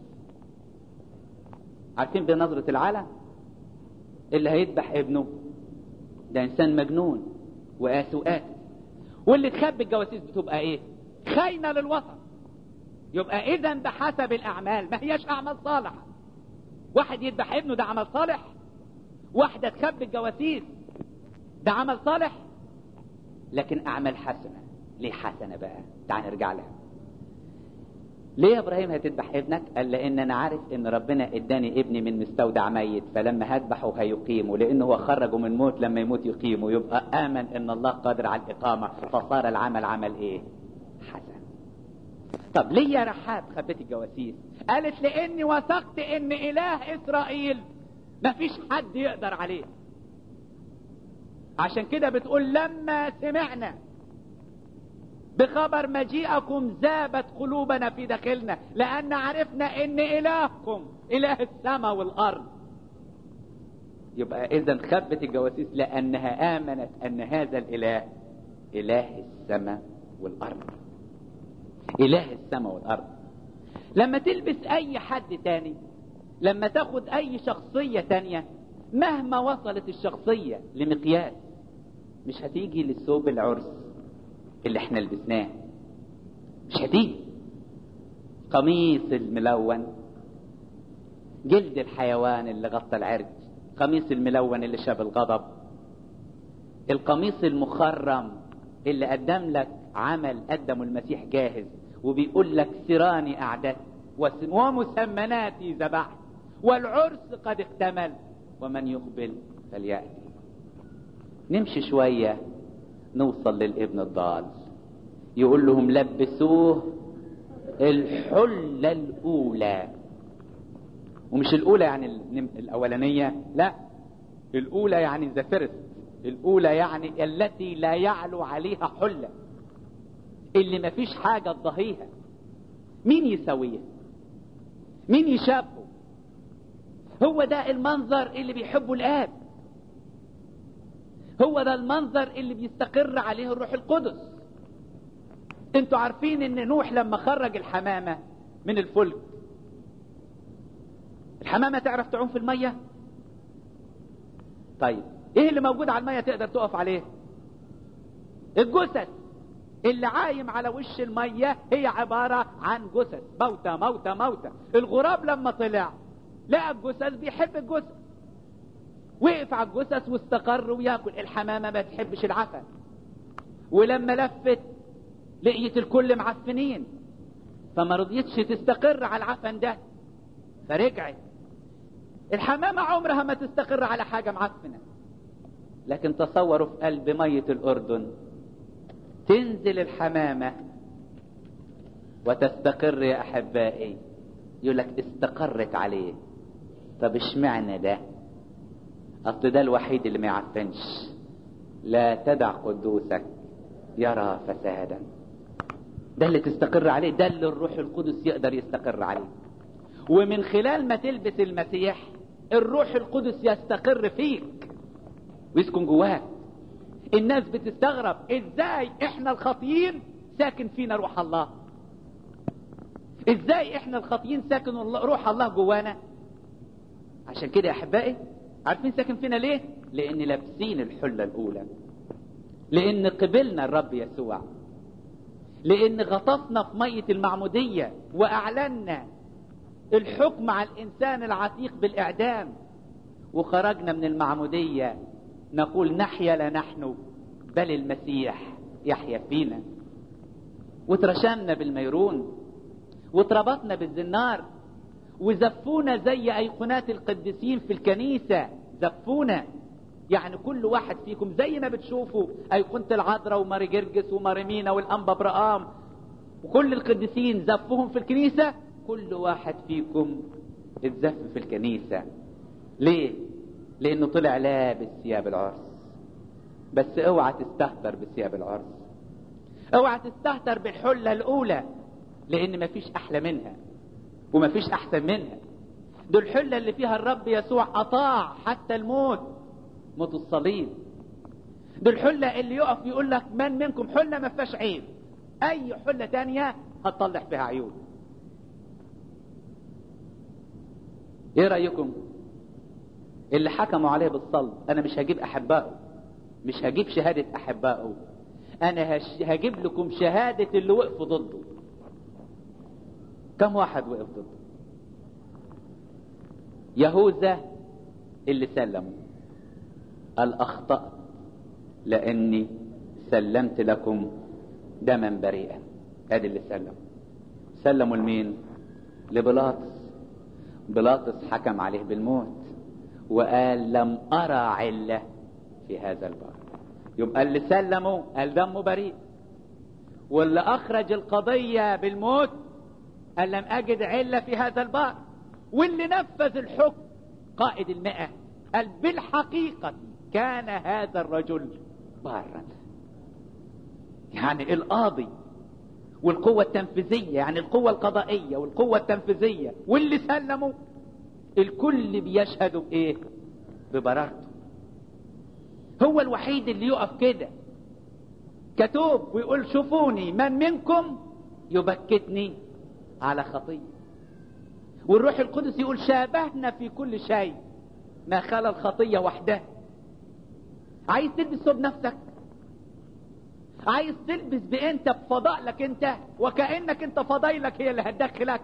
عارفين بنظرة العالم اللي هيذبح ابنه ده انسان مجنون وقاسي وقاسي واللي تخبي الجواسيس بتبقى ايه خاينة للوطن يبقى اذا بحسب الاعمال ما هياش اعمال صالحة واحد يذبح ابنه ده عمل صالح واحدة تخبي الجواسيس ده عمل صالح لكن اعمال حسنة ليه حسنة بقى تعال نرجع لها ليه يا ابراهيم هتذبح ابنك قال لان انا عارف ان ربنا اداني ابني من مستودع ميت فلما هذبحه هيقيمه لانه هو خرجه من موت لما يموت يقيمه يبقى امن ان الله قادر على الاقامه فصار العمل عمل ايه حسن طب ليه يا رحاب خبيت الجواسيس قالت لاني وثقت ان اله اسرائيل مفيش حد يقدر عليه عشان كده بتقول لما سمعنا بخبر مجيئكم ذابت قلوبنا في داخلنا لأن عرفنا إن إلهكم إله السماء والأرض يبقى إذا خبت الجواسيس لأنها آمنت أن هذا الإله إله السماء والأرض إله السماء والأرض لما تلبس أي حد تاني لما تاخد أي شخصية تانية مهما وصلت الشخصية لمقياس مش هتيجي لثوب العرس اللي احنا لبسناه مش هتيجي قميص الملون جلد الحيوان اللي غطى العرج قميص الملون اللي شاب الغضب القميص المخرم اللي قدم لك عمل قدمه المسيح جاهز وبيقول لك سراني أعددت ومسمناتي ذبحت والعرس قد اكتمل ومن يقبل فليأتي نمشي شوية نوصل للابن الضال يقول لهم لبسوه الحلة الأولى ومش الأولى يعني الأولانية لا الأولى يعني ذا فيرست الأولى يعني التي لا يعلو عليها حلة اللي ما فيش حاجة تضاهيها مين يسويها مين يشابهه هو ده المنظر اللي بيحبه الآب هو ده المنظر اللي بيستقر عليه الروح القدس انتوا عارفين ان نوح لما خرج الحمامة من الفلك الحمامة تعرف تعوم في المية طيب ايه اللي موجود على المية تقدر تقف عليه الجثث اللي عايم على وش المية هي عبارة عن جثث موتى موتى موتى الغراب لما طلع لقى الجثث بيحب الجثث وقف على الجثث واستقر وياكل الحمامة ما تحبش العفن ولما لفت لقيت الكل معفنين فما رضيتش تستقر على العفن ده فرجعت الحمامة عمرها ما تستقر على حاجة معفنة لكن تصوروا في قلب مية الأردن تنزل الحمامة وتستقر يا أحبائي يقول لك استقرت عليه طب اشمعنى ده أصل ده الوحيد اللي ما يعفنش لا تدع قدوسك يرى فسادا ده اللي تستقر عليه ده اللي الروح القدس يقدر يستقر عليه ومن خلال ما تلبس المسيح الروح القدس يستقر فيك ويسكن جواك الناس بتستغرب ازاي احنا الخاطيين ساكن فينا روح الله ازاي احنا الخاطيين ساكن روح الله جوانا عشان كده يا احبائي عارفين ساكن فينا ليه لان لابسين الحله الاولى لان قبلنا الرب يسوع لان غطسنا في ميه المعموديه واعلنا الحكم على الانسان العتيق بالاعدام وخرجنا من المعموديه نقول نحيا لا نحن بل المسيح يحيا فينا وترشمنا بالميرون واتربطنا بالزنار وزفونا زي ايقونات القديسين في الكنيسه زفونا يعني كل واحد فيكم زي ما بتشوفوا ايقونه العذراء وماري جرجس وماري مينا والانبا برقام وكل القديسين زفوهم في الكنيسه كل واحد فيكم اتزف في الكنيسه ليه لانه طلع لابس ثياب العرس بس اوعى تستهتر بثياب العرس اوعى تستهتر بالحله الاولى لان مفيش احلى منها ومفيش احسن منها دول الحله اللي فيها الرب يسوع اطاع حتى الموت موت الصليب دول الحله اللي يقف يقول لك من منكم حله ما فيهاش عيب اي حله تانية هتطلع فيها عيوب ايه رايكم اللي حكموا عليه بالصلب انا مش هجيب احبائه مش هجيب شهاده احبائه انا هش... هجيب لكم شهاده اللي وقفوا ضده كم واحد وقف ضده يهوذا اللي سلموا قال اخطأت لاني سلمت لكم دما بريئا ادي اللي سلم سلموا لمين لبلاطس بلاطس حكم عليه بالموت وقال لم ارى عله في هذا البار يبقى اللي سلموا قال دمه بريء واللي اخرج القضيه بالموت قال لم اجد عله في هذا البار واللي نفذ الحكم قائد المئة قال بالحقيقة كان هذا الرجل بارا يعني القاضي والقوة التنفيذية يعني القوة القضائية والقوة التنفيذية واللي سلموا الكل بيشهدوا بإيه ببرارته هو الوحيد اللي يقف كده كتوب ويقول شوفوني من منكم يبكتني على خطية والروح القدس يقول شابهنا في كل شيء ما خلا الخطية وحدها عايز تلبس ثوب نفسك عايز تلبس بانت بفضائلك انت وكأنك انت فضايلك هي اللي هتدخلك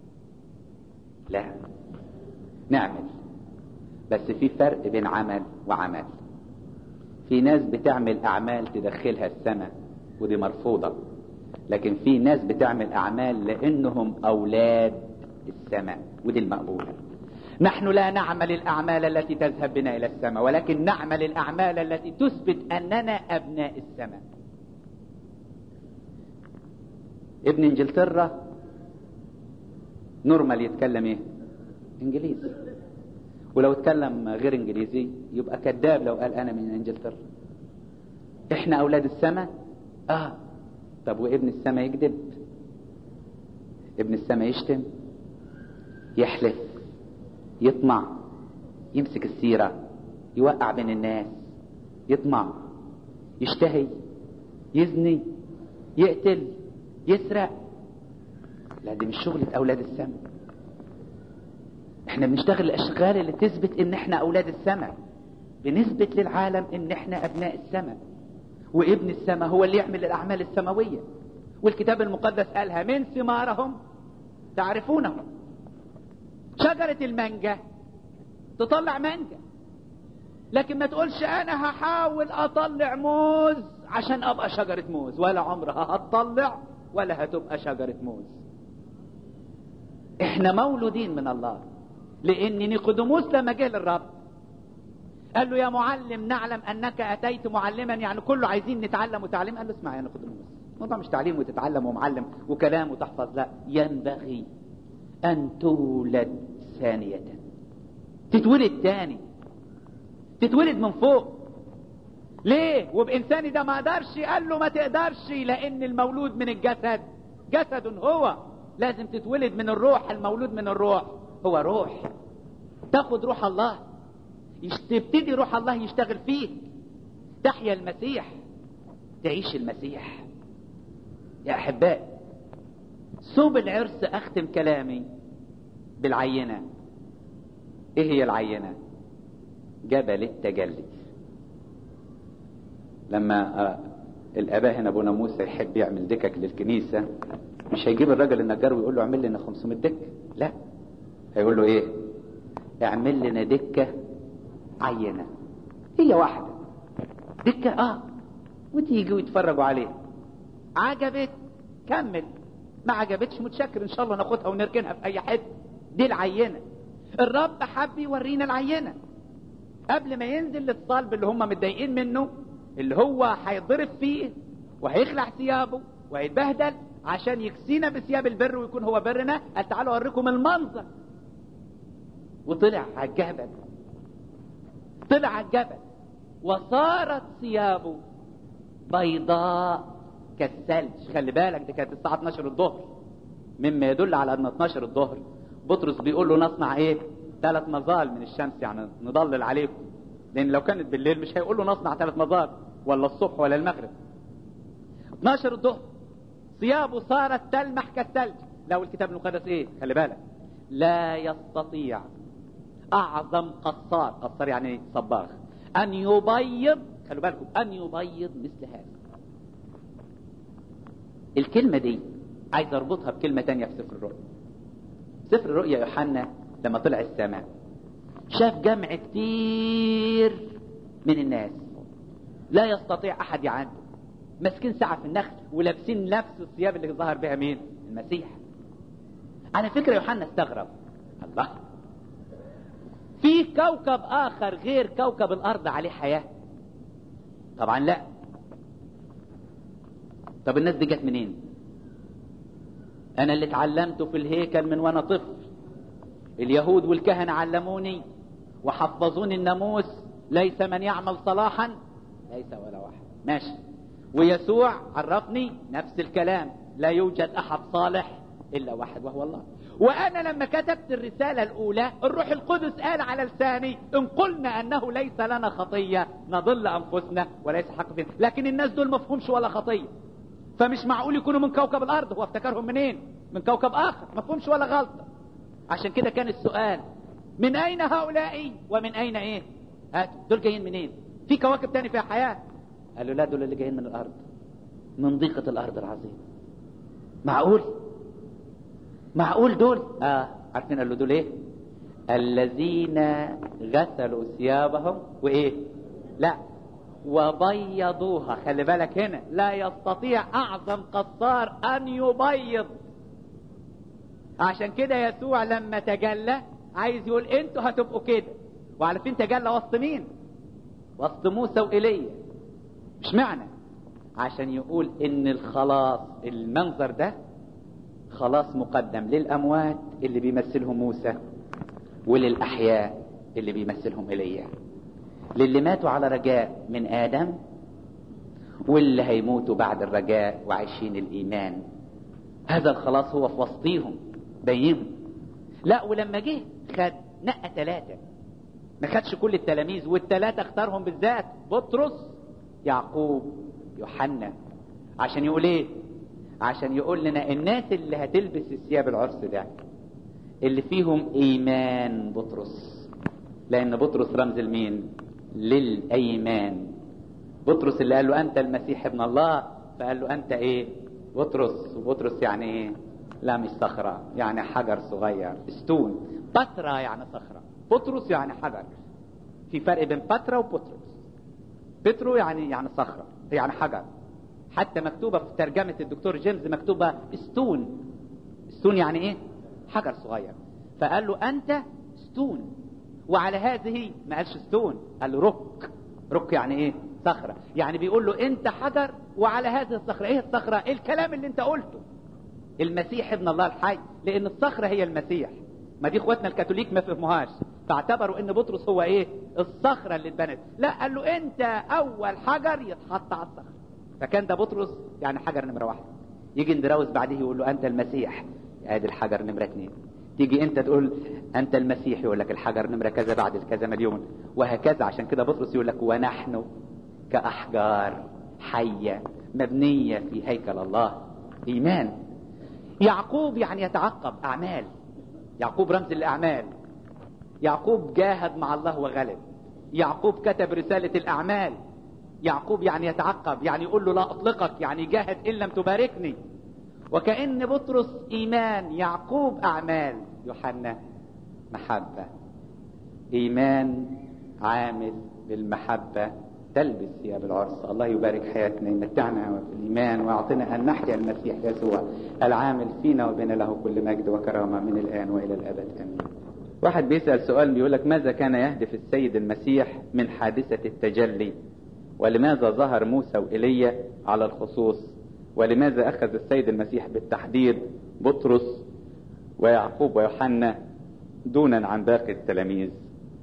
لا نعمل بس في فرق بين عمل وعمل في ناس بتعمل اعمال تدخلها السماء ودي مرفوضة لكن في ناس بتعمل اعمال لانهم اولاد السماء ودي المقبولة نحن لا نعمل الاعمال التي تذهب بنا الى السماء ولكن نعمل الاعمال التي تثبت اننا ابناء السماء ابن انجلترا نورمال يتكلم ايه انجليزي ولو اتكلم غير انجليزي يبقى كذاب لو قال انا من انجلترا احنا اولاد السماء اه طب وابن السماء يكذب ابن السماء يشتم يحلف يطمع يمسك السيرة يوقع بين الناس يطمع يشتهي يزني يقتل يسرق لا دي مش شغلة أولاد السماء احنا بنشتغل الأشغال اللي تثبت ان احنا أولاد السماء بنثبت للعالم ان احنا أبناء السماء وابن السماء هو اللي يعمل الأعمال السماوية والكتاب المقدس قالها من ثمارهم تعرفونهم شجرة المانجا تطلع مانجا لكن ما تقولش انا هحاول اطلع موز عشان ابقى شجرة موز ولا عمرها هتطلع ولا هتبقى شجرة موز احنا مولودين من الله لان نيقوديموس لما جه للرب قال له يا معلم نعلم انك اتيت معلما يعني كله عايزين نتعلم وتعليم قال له اسمع يا نيقوديموس الموضوع مش تعليم وتتعلم ومعلم وكلام وتحفظ لا ينبغي ان تولد ثانية تتولد تاني تتولد من فوق ليه وبإنساني ده ما قدرش قال له ما تقدرش لأن المولود من الجسد جسد هو لازم تتولد من الروح المولود من الروح هو روح تاخد روح الله تبتدي روح الله يشتغل فيك تحيا المسيح تعيش المسيح يا أحبائي صوب العرس أختم كلامي بالعينة ايه هي العينة جبل التجلي لما آه الاباء هنا ابونا موسى يحب يعمل دكك للكنيسة مش هيجيب الراجل النجار ويقول له اعمل لنا 500 دكة لا هيقول له ايه اعمل لنا دكة عينة هي واحدة دكة اه وتيجي ويتفرجوا عليها عجبت كمل ما عجبتش متشكر ان شاء الله ناخدها ونركنها في اي حته دي العينه الرب حب يورينا العينه قبل ما ينزل للصلب اللي هم متضايقين منه اللي هو هيضرب فيه وهيخلع ثيابه وهيتبهدل عشان يكسينا بثياب البر ويكون هو برنا قال تعالوا اوريكم المنظر وطلع على الجبل طلع على الجبل وصارت ثيابه بيضاء كالثلج خلي بالك دي كانت الساعه 12 الظهر مما يدل على ان 12 الظهر بطرس بيقول له نصنع ايه ثلاث مظال من الشمس يعني نضلل عليكم لان لو كانت بالليل مش هيقول له نصنع ثلاث مظال ولا الصبح ولا المغرب 12 الظهر ثيابه صارت تلمح كالثلج لو الكتاب المقدس ايه خلي بالك لا يستطيع اعظم قصار قصار يعني صباغ ان يبيض خلوا بالكم ان يبيض مثل هذا الكلمة دي عايز اربطها بكلمة تانية في سفر الرؤيا سفر الرؤيا يوحنا لما طلع السماء شاف جمع كتير من الناس لا يستطيع احد يعانده ماسكين ساعة في النخل ولابسين نفس الثياب اللي ظهر بها مين المسيح على فكرة يوحنا استغرب الله في كوكب اخر غير كوكب الارض عليه حياة طبعا لا طب الناس دي جت منين انا اللي اتعلمته في الهيكل من وانا طفل اليهود والكهنة علموني وحفظوني الناموس ليس من يعمل صلاحا ليس ولا واحد ماشي ويسوع عرفني نفس الكلام لا يوجد احد صالح الا واحد وهو الله وانا لما كتبت الرسالة الاولى الروح القدس قال على لساني ان قلنا انه ليس لنا خطية نضل انفسنا وليس حق فينا لكن الناس دول مفهومش ولا خطية فمش معقول يكونوا من كوكب الارض هو افتكرهم منين من كوكب اخر مفهومش ولا غلطة عشان كده كان السؤال من اين هؤلاء ومن اين ايه هاتوا دول جايين منين في كواكب تاني فيها حياة قالوا لا دول اللي جايين من الارض من ضيقة الارض العظيمة معقول معقول دول اه عارفين قالوا دول ايه الذين غسلوا ثيابهم وايه لا وبيضوها خلي بالك هنا لا يستطيع اعظم قصار ان يبيض عشان كده يسوع لما تجلى عايز يقول انتوا هتبقوا كده وعارفين تجلى وسط مين وسط موسى وإيليا مش معنى عشان يقول ان الخلاص المنظر ده خلاص مقدم للأموات اللي بيمثلهم موسى وللأحياء اللي بيمثلهم إيليا للي ماتوا على رجاء من آدم واللي هيموتوا بعد الرجاء وعايشين الإيمان هذا الخلاص هو في وسطيهم بينهم لا ولما جه خد نقى ثلاثة ما خدش كل التلاميذ والثلاثة اختارهم بالذات بطرس يعقوب يوحنا عشان يقول ايه عشان يقول لنا الناس اللي هتلبس الثياب العرس ده اللي فيهم ايمان بطرس لان بطرس رمز المين للايمان بطرس اللي قال له انت المسيح ابن الله فقال له انت ايه بطرس وبطرس يعني ايه لا مش صخرة يعني حجر صغير ستون بترا يعني صخرة بطرس يعني حجر في فرق بين بترا وبطرس بترو يعني يعني صخرة يعني حجر حتى مكتوبة في ترجمة الدكتور جيمس مكتوبة ستون ستون يعني ايه حجر صغير فقال له انت ستون وعلى هذه ما قالش ستون قال له رك رك يعني ايه صخرة يعني بيقول له انت حجر وعلى هذه الصخرة ايه الصخرة ايه الكلام اللي انت قلته المسيح ابن الله الحي لان الصخرة هي المسيح ما دي اخواتنا الكاثوليك ما فهموهاش فاعتبروا ان بطرس هو ايه الصخرة اللي اتبنت لا قال له انت اول حجر يتحط على الصخرة فكان ده بطرس يعني حجر نمرة واحد يجي اندراوس بعديه يقول له انت المسيح ادي الحجر نمرة اثنين تيجي انت تقول انت المسيح يقول لك الحجر نمرة كذا بعد الكذا مليون وهكذا عشان كده بطرس يقول لك ونحن كأحجار حية مبنية في هيكل الله إيمان يعقوب يعني يتعقب أعمال يعقوب رمز الأعمال يعقوب جاهد مع الله وغلب يعقوب كتب رسالة الأعمال يعقوب يعني يتعقب يعني يقول له لا أطلقك يعني جاهد إن لم تباركني وكأن بطرس إيمان يعقوب أعمال يوحنا محبة إيمان عامل بالمحبة تلبس ثياب العرس الله يبارك حياتنا يمتعنا بالإيمان ويعطينا أن نحيا المسيح يسوع العامل فينا وبين له كل مجد وكرامة من الآن وإلى الأبد آمين واحد بيسأل سؤال بيقول لك ماذا كان يهدف السيد المسيح من حادثة التجلي ولماذا ظهر موسى وإيليا على الخصوص ولماذا أخذ السيد المسيح بالتحديد بطرس ويعقوب ويوحنا دونا عن باقي التلاميذ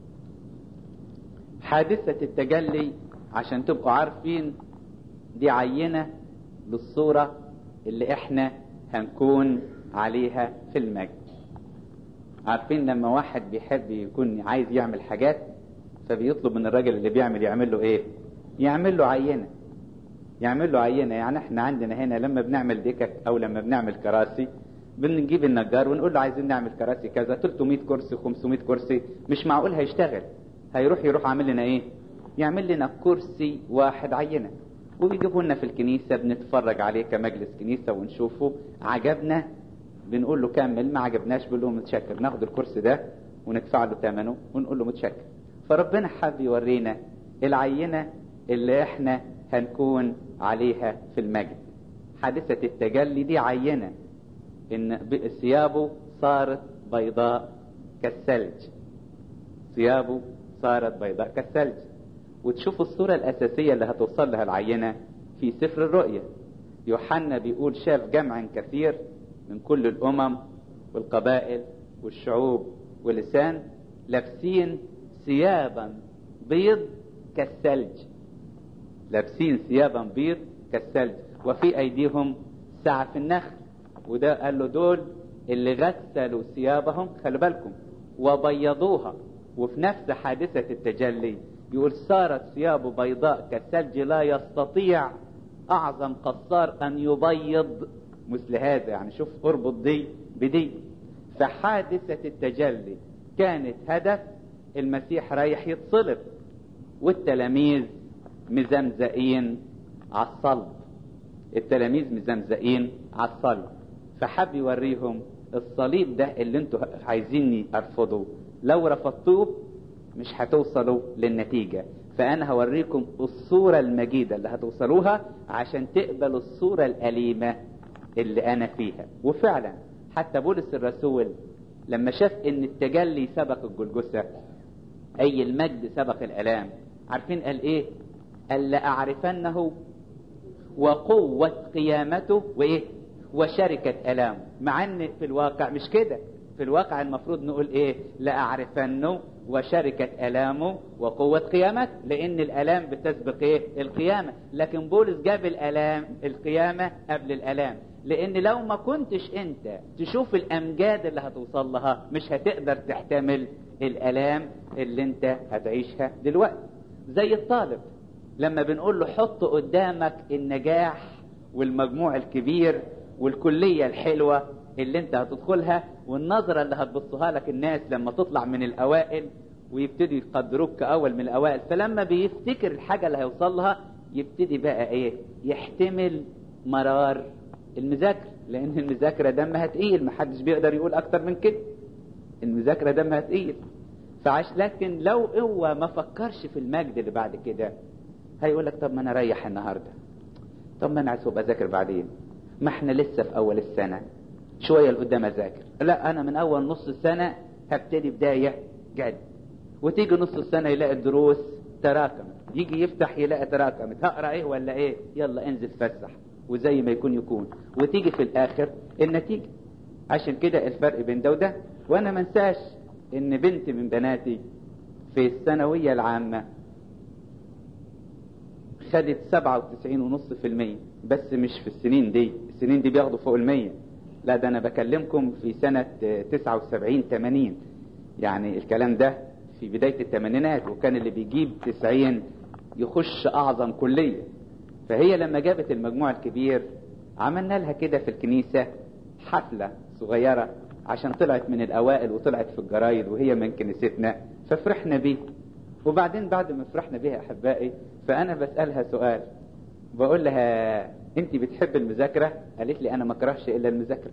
حادثة التجلي عشان تبقوا عارفين دي عينة للصورة اللي احنا هنكون عليها في المجد عارفين لما واحد بيحب يكون عايز يعمل حاجات فبيطلب من الراجل اللي بيعمل يعمل له ايه يعمل له عينة يعمل له عينة يعني احنا عندنا هنا لما بنعمل دكك او لما بنعمل كراسي بنجيب النجار ونقول له عايزين نعمل كراسي كذا 300 كرسي 500 كرسي مش معقول هيشتغل هيروح يروح عامل لنا ايه يعمل لنا كرسي واحد عينة وبيجيبوا لنا في الكنيسة بنتفرج عليه كمجلس كنيسة ونشوفه عجبنا بنقول له كمل ما عجبناش بنقول له متشكر ناخد الكرسي ده وندفع له ثمنه ونقول له متشكر فربنا حب يورينا العينة اللي احنا هنكون عليها في المجد حادثة التجلي دي عينة ان ثيابه صارت بيضاء كالثلج ثيابه صارت بيضاء كالثلج وتشوفوا الصورة الأساسية اللي هتوصل لها العينة في سفر الرؤيا يوحنا بيقول شاف جمع كثير من كل الأمم والقبائل والشعوب واللسان لابسين ثيابا بيض كالثلج لابسين ثيابا بيض كالثلج وفي ايديهم سعف النخل وده قال له دول اللي غسلوا ثيابهم خلي بالكم وبيضوها وفي نفس حادثة التجلي يقول صارت ثيابه بيضاء كالثلج لا يستطيع أعظم قصار أن يبيض مثل هذا يعني شوف اربط دي بدي فحادثة التجلي كانت هدف المسيح رايح يتصلب والتلاميذ مزمزقين على الصلب التلاميذ مزمزقين على الصلب فحب يوريهم الصليب ده اللي انتوا عايزيني ارفضه لو رفضتوه مش هتوصلوا للنتيجة فانا هوريكم الصورة المجيدة اللي هتوصلوها عشان تقبلوا الصورة الأليمة اللي انا فيها وفعلا حتى بولس الرسول لما شاف ان التجلي سبق الجلجسة اي المجد سبق الالام عارفين قال ايه قال لاعرفنه وقوة قيامته وايه وشركة الامه مع ان في الواقع مش كده في الواقع المفروض نقول ايه لاعرفنه وشركة الامه وقوة قيامته لان الالام بتسبق ايه القيامة لكن بولس جاب الالام القيامة قبل الالام لان لو ما كنتش انت تشوف الامجاد اللي هتوصل لها مش هتقدر تحتمل الالام اللي انت هتعيشها دلوقتي زي الطالب لما بنقول له حط قدامك النجاح والمجموع الكبير والكلية الحلوة اللي انت هتدخلها والنظرة اللي هتبصها لك الناس لما تطلع من الاوائل ويبتدي يقدروك كاول من الاوائل فلما بيفتكر الحاجة اللي هيوصل لها يبتدي بقى ايه يحتمل مرار المذاكرة لان المذاكرة دمها تقيل محدش بيقدر يقول اكتر من كده المذاكرة دمها تقيل فعش لكن لو هو ما فكرش في المجد اللي بعد كده هيقول لك طب ما انا اريح النهارده طب ما انا عايز ابقى اذاكر بعدين ما احنا لسه في اول السنه شويه لقدام اذاكر لا انا من اول نص السنه هبتدي بدايه جد وتيجي نص السنه يلاقي الدروس تراكمت يجي يفتح يلاقي تراكمت هقرا ايه ولا ايه يلا انزل فسح وزي ما يكون يكون وتيجي في الاخر النتيجه عشان كده الفرق بين ده وده وانا ما انساش ان بنت من بناتي في الثانويه العامه خدت سبعة وتسعين ونص في المية بس مش في السنين دي السنين دي بياخدوا فوق المية لا ده انا بكلمكم في سنة تسعة وسبعين تمانين يعني الكلام ده في بداية الثمانينات وكان اللي بيجيب تسعين يخش اعظم كلية فهي لما جابت المجموع الكبير عملنا لها كده في الكنيسة حفلة صغيرة عشان طلعت من الاوائل وطلعت في الجرايد وهي من كنيستنا ففرحنا بيه وبعدين بعد ما فرحنا بيها احبائي فانا بسالها سؤال بقول لها انت بتحب المذاكره قالت لي انا ما اكرهش الا المذاكره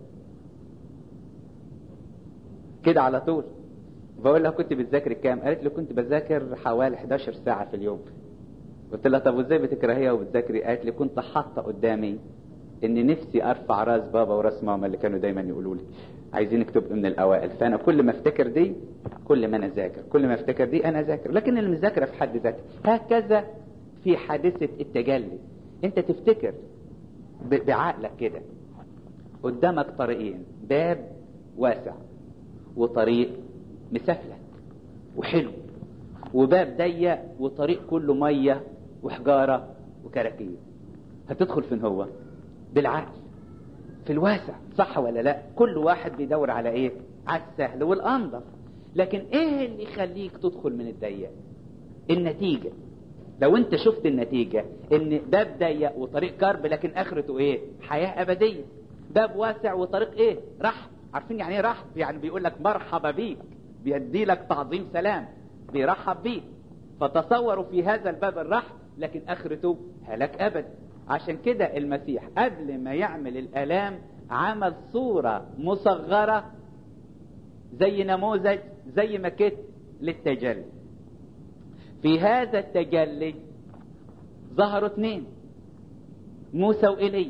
كده على طول بقول لها كنت بتذاكري كام قالت لي كنت بذاكر حوالي 11 ساعه في اليوم قلت لها طب وازاي بتكرهيها وبتذاكري قالت لي كنت حاطه قدامي ان نفسي ارفع راس بابا وراس ماما اللي كانوا دايما يقولوا لي عايزينك تبقى من الاوائل فانا كل ما افتكر دي كل ما انا ذاكر كل ما افتكر دي انا ذاكر لكن المذاكره في حد ذاتها هكذا في حادثه التجلي انت تفتكر بعقلك كده قدامك طريقين باب واسع وطريق مسفلت وحلو وباب ضيق وطريق كله ميه وحجاره وكراكيب هتدخل فين هو بالعقل في الواسع صح ولا لا كل واحد بيدور على ايه على السهل والانظف لكن ايه اللي يخليك تدخل من الضيق النتيجة لو انت شفت النتيجة ان باب ضيق وطريق كرب لكن اخرته ايه حياة ابدية باب واسع وطريق ايه رحب عارفين يعني ايه رحب يعني بيقول لك مرحبا بيك بيدي لك تعظيم سلام بيرحب بيك فتصوروا في هذا الباب الرحب لكن اخرته هلاك ابدي عشان كده المسيح قبل ما يعمل الالام عمل صورة مصغرة زي نموذج زي ما كت للتجلي في هذا التجلي ظهروا اثنين موسى وإيليا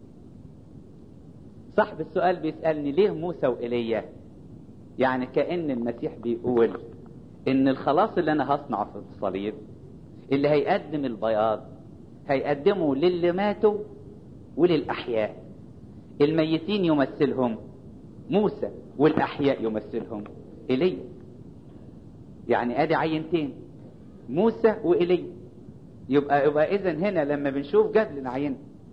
صاحب السؤال بيسألني ليه موسى وإيليا يعني كأن المسيح بيقول ان الخلاص اللي انا هصنعه في الصليب اللي هيقدم البياض هيقدموا للي ماتوا وللأحياء الميتين يمثلهم موسى والأحياء يمثلهم إيليا يعني ادي عينتين موسى وإيليا يبقى يبقى اذا هنا لما بنشوف جاب لنا عين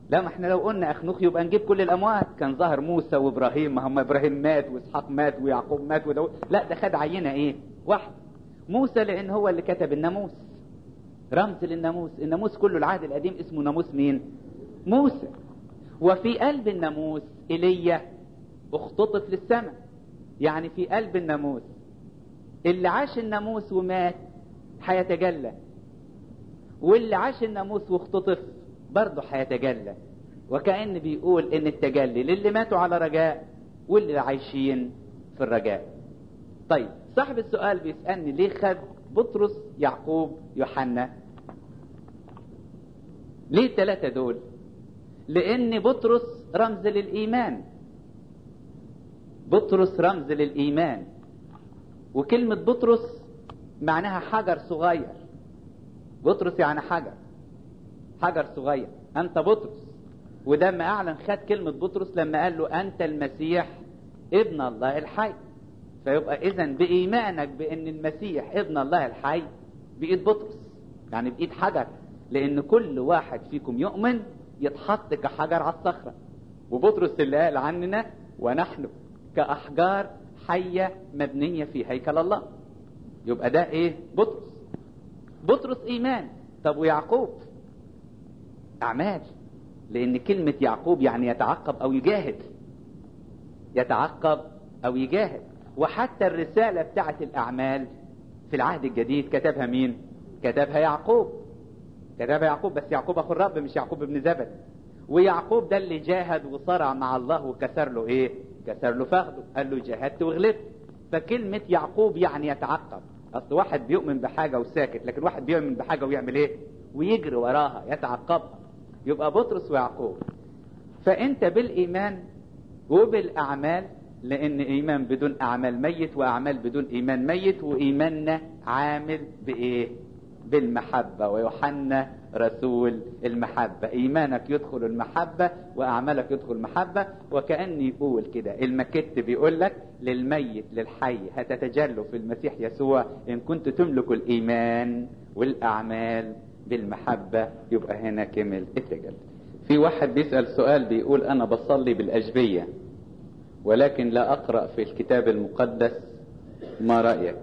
لا ما احنا لو قلنا اخنوخ يبقى نجيب كل الاموات كان ظهر موسى وابراهيم ما هم ابراهيم مات واسحاق مات ويعقوب مات وداود لا ده خد عينه ايه واحد موسى لان هو اللي كتب الناموس رمز للناموس الناموس كله العهد القديم اسمه ناموس مين موسى وفي قلب الناموس ايليا اختطف للسماء يعني في قلب الناموس اللي عاش الناموس ومات هيتجلى واللي عاش الناموس واختطف برضه هيتجلى وكأن بيقول ان التجلي للي ماتوا على رجاء واللي عايشين في الرجاء طيب صاحب السؤال بيسألني ليه خد بطرس يعقوب يوحنا ليه الثلاثة دول لان بطرس رمز للإيمان بطرس رمز للإيمان وكلمة بطرس معناها حجر صغير بطرس يعني حجر حجر صغير أنت بطرس وده ما أعلن خد كلمة بطرس لما قال له أنت المسيح ابن الله الحي فيبقى إذا بإيمانك بأن المسيح ابن الله الحي بإيد بطرس يعني بإيد حجر لأن كل واحد فيكم يؤمن يتحط كحجر على الصخرة وبطرس اللي قال عننا ونحن كأحجار حية مبنية في هيكل الله يبقى ده ايه بطرس بطرس ايمان طب ويعقوب اعمال لان كلمة يعقوب يعني يتعقب او يجاهد يتعقب او يجاهد وحتى الرسالة بتاعت الاعمال في العهد الجديد كتبها مين كتبها يعقوب كتبها يعقوب بس يعقوب اخو الرب مش يعقوب ابن زبد ويعقوب ده اللي جاهد وصرع مع الله وكسر له ايه كسر له فخده قال له جاهدت وغلبت فكلمة يعقوب يعني يتعقب اصل واحد بيؤمن بحاجة وساكت لكن واحد بيؤمن بحاجة ويعمل ايه ويجري وراها يتعقبها يبقى بطرس ويعقوب فانت بالايمان وبالاعمال لان ايمان بدون اعمال ميت واعمال بدون ايمان ميت وايماننا عامل بايه بالمحبة ويوحنا رسول المحبة إيمانك يدخل المحبة وأعمالك يدخل المحبة وكأن يقول كده المكت بيقول لك للميت للحي هتتجلوا في المسيح يسوع إن كنت تملك الإيمان والأعمال بالمحبة يبقى هنا كمل التجلي في واحد بيسأل سؤال بيقول أنا بصلي بالأجبية ولكن لا أقرأ في الكتاب المقدس ما رأيك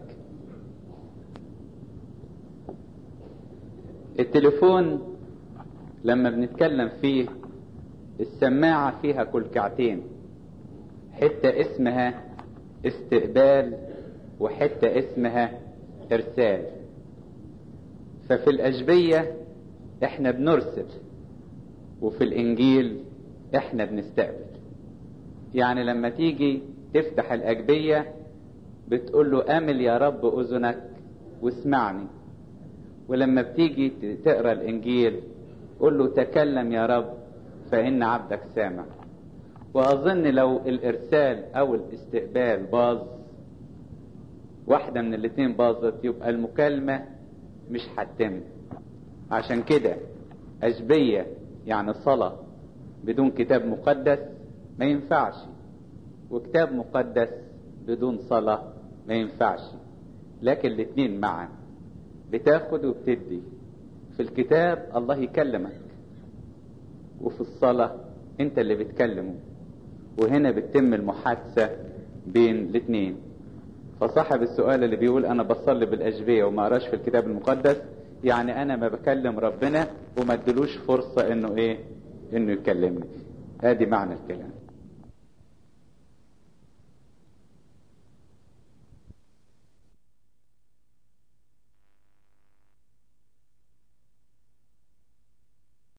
التليفون لما بنتكلم فيه السماعة فيها كلكعتين حتة اسمها استقبال وحتة اسمها ارسال ففي الأجبية احنا بنرسل وفي الإنجيل احنا بنستقبل يعني لما تيجي تفتح الأجبية بتقول له أمل يا رب أذنك واسمعني ولما بتيجي تقرا الانجيل قول له تكلم يا رب فان عبدك سامع واظن لو الارسال او الاستقبال باظ واحده من الاثنين باظت يبقى المكالمه مش هتتم عشان كده اشبيه يعني صلاه بدون كتاب مقدس ما ينفعش وكتاب مقدس بدون صلاه ما ينفعش لكن الاثنين معا بتاخد وبتدي في الكتاب الله يكلمك وفي الصلاة انت اللي بتكلمه وهنا بتتم المحادثة بين الاثنين فصاحب السؤال اللي بيقول انا بصلي بالاجبية وما اقراش في الكتاب المقدس يعني انا ما بكلم ربنا وما ادلوش فرصة انه ايه انه يكلمني ادي معنى الكلام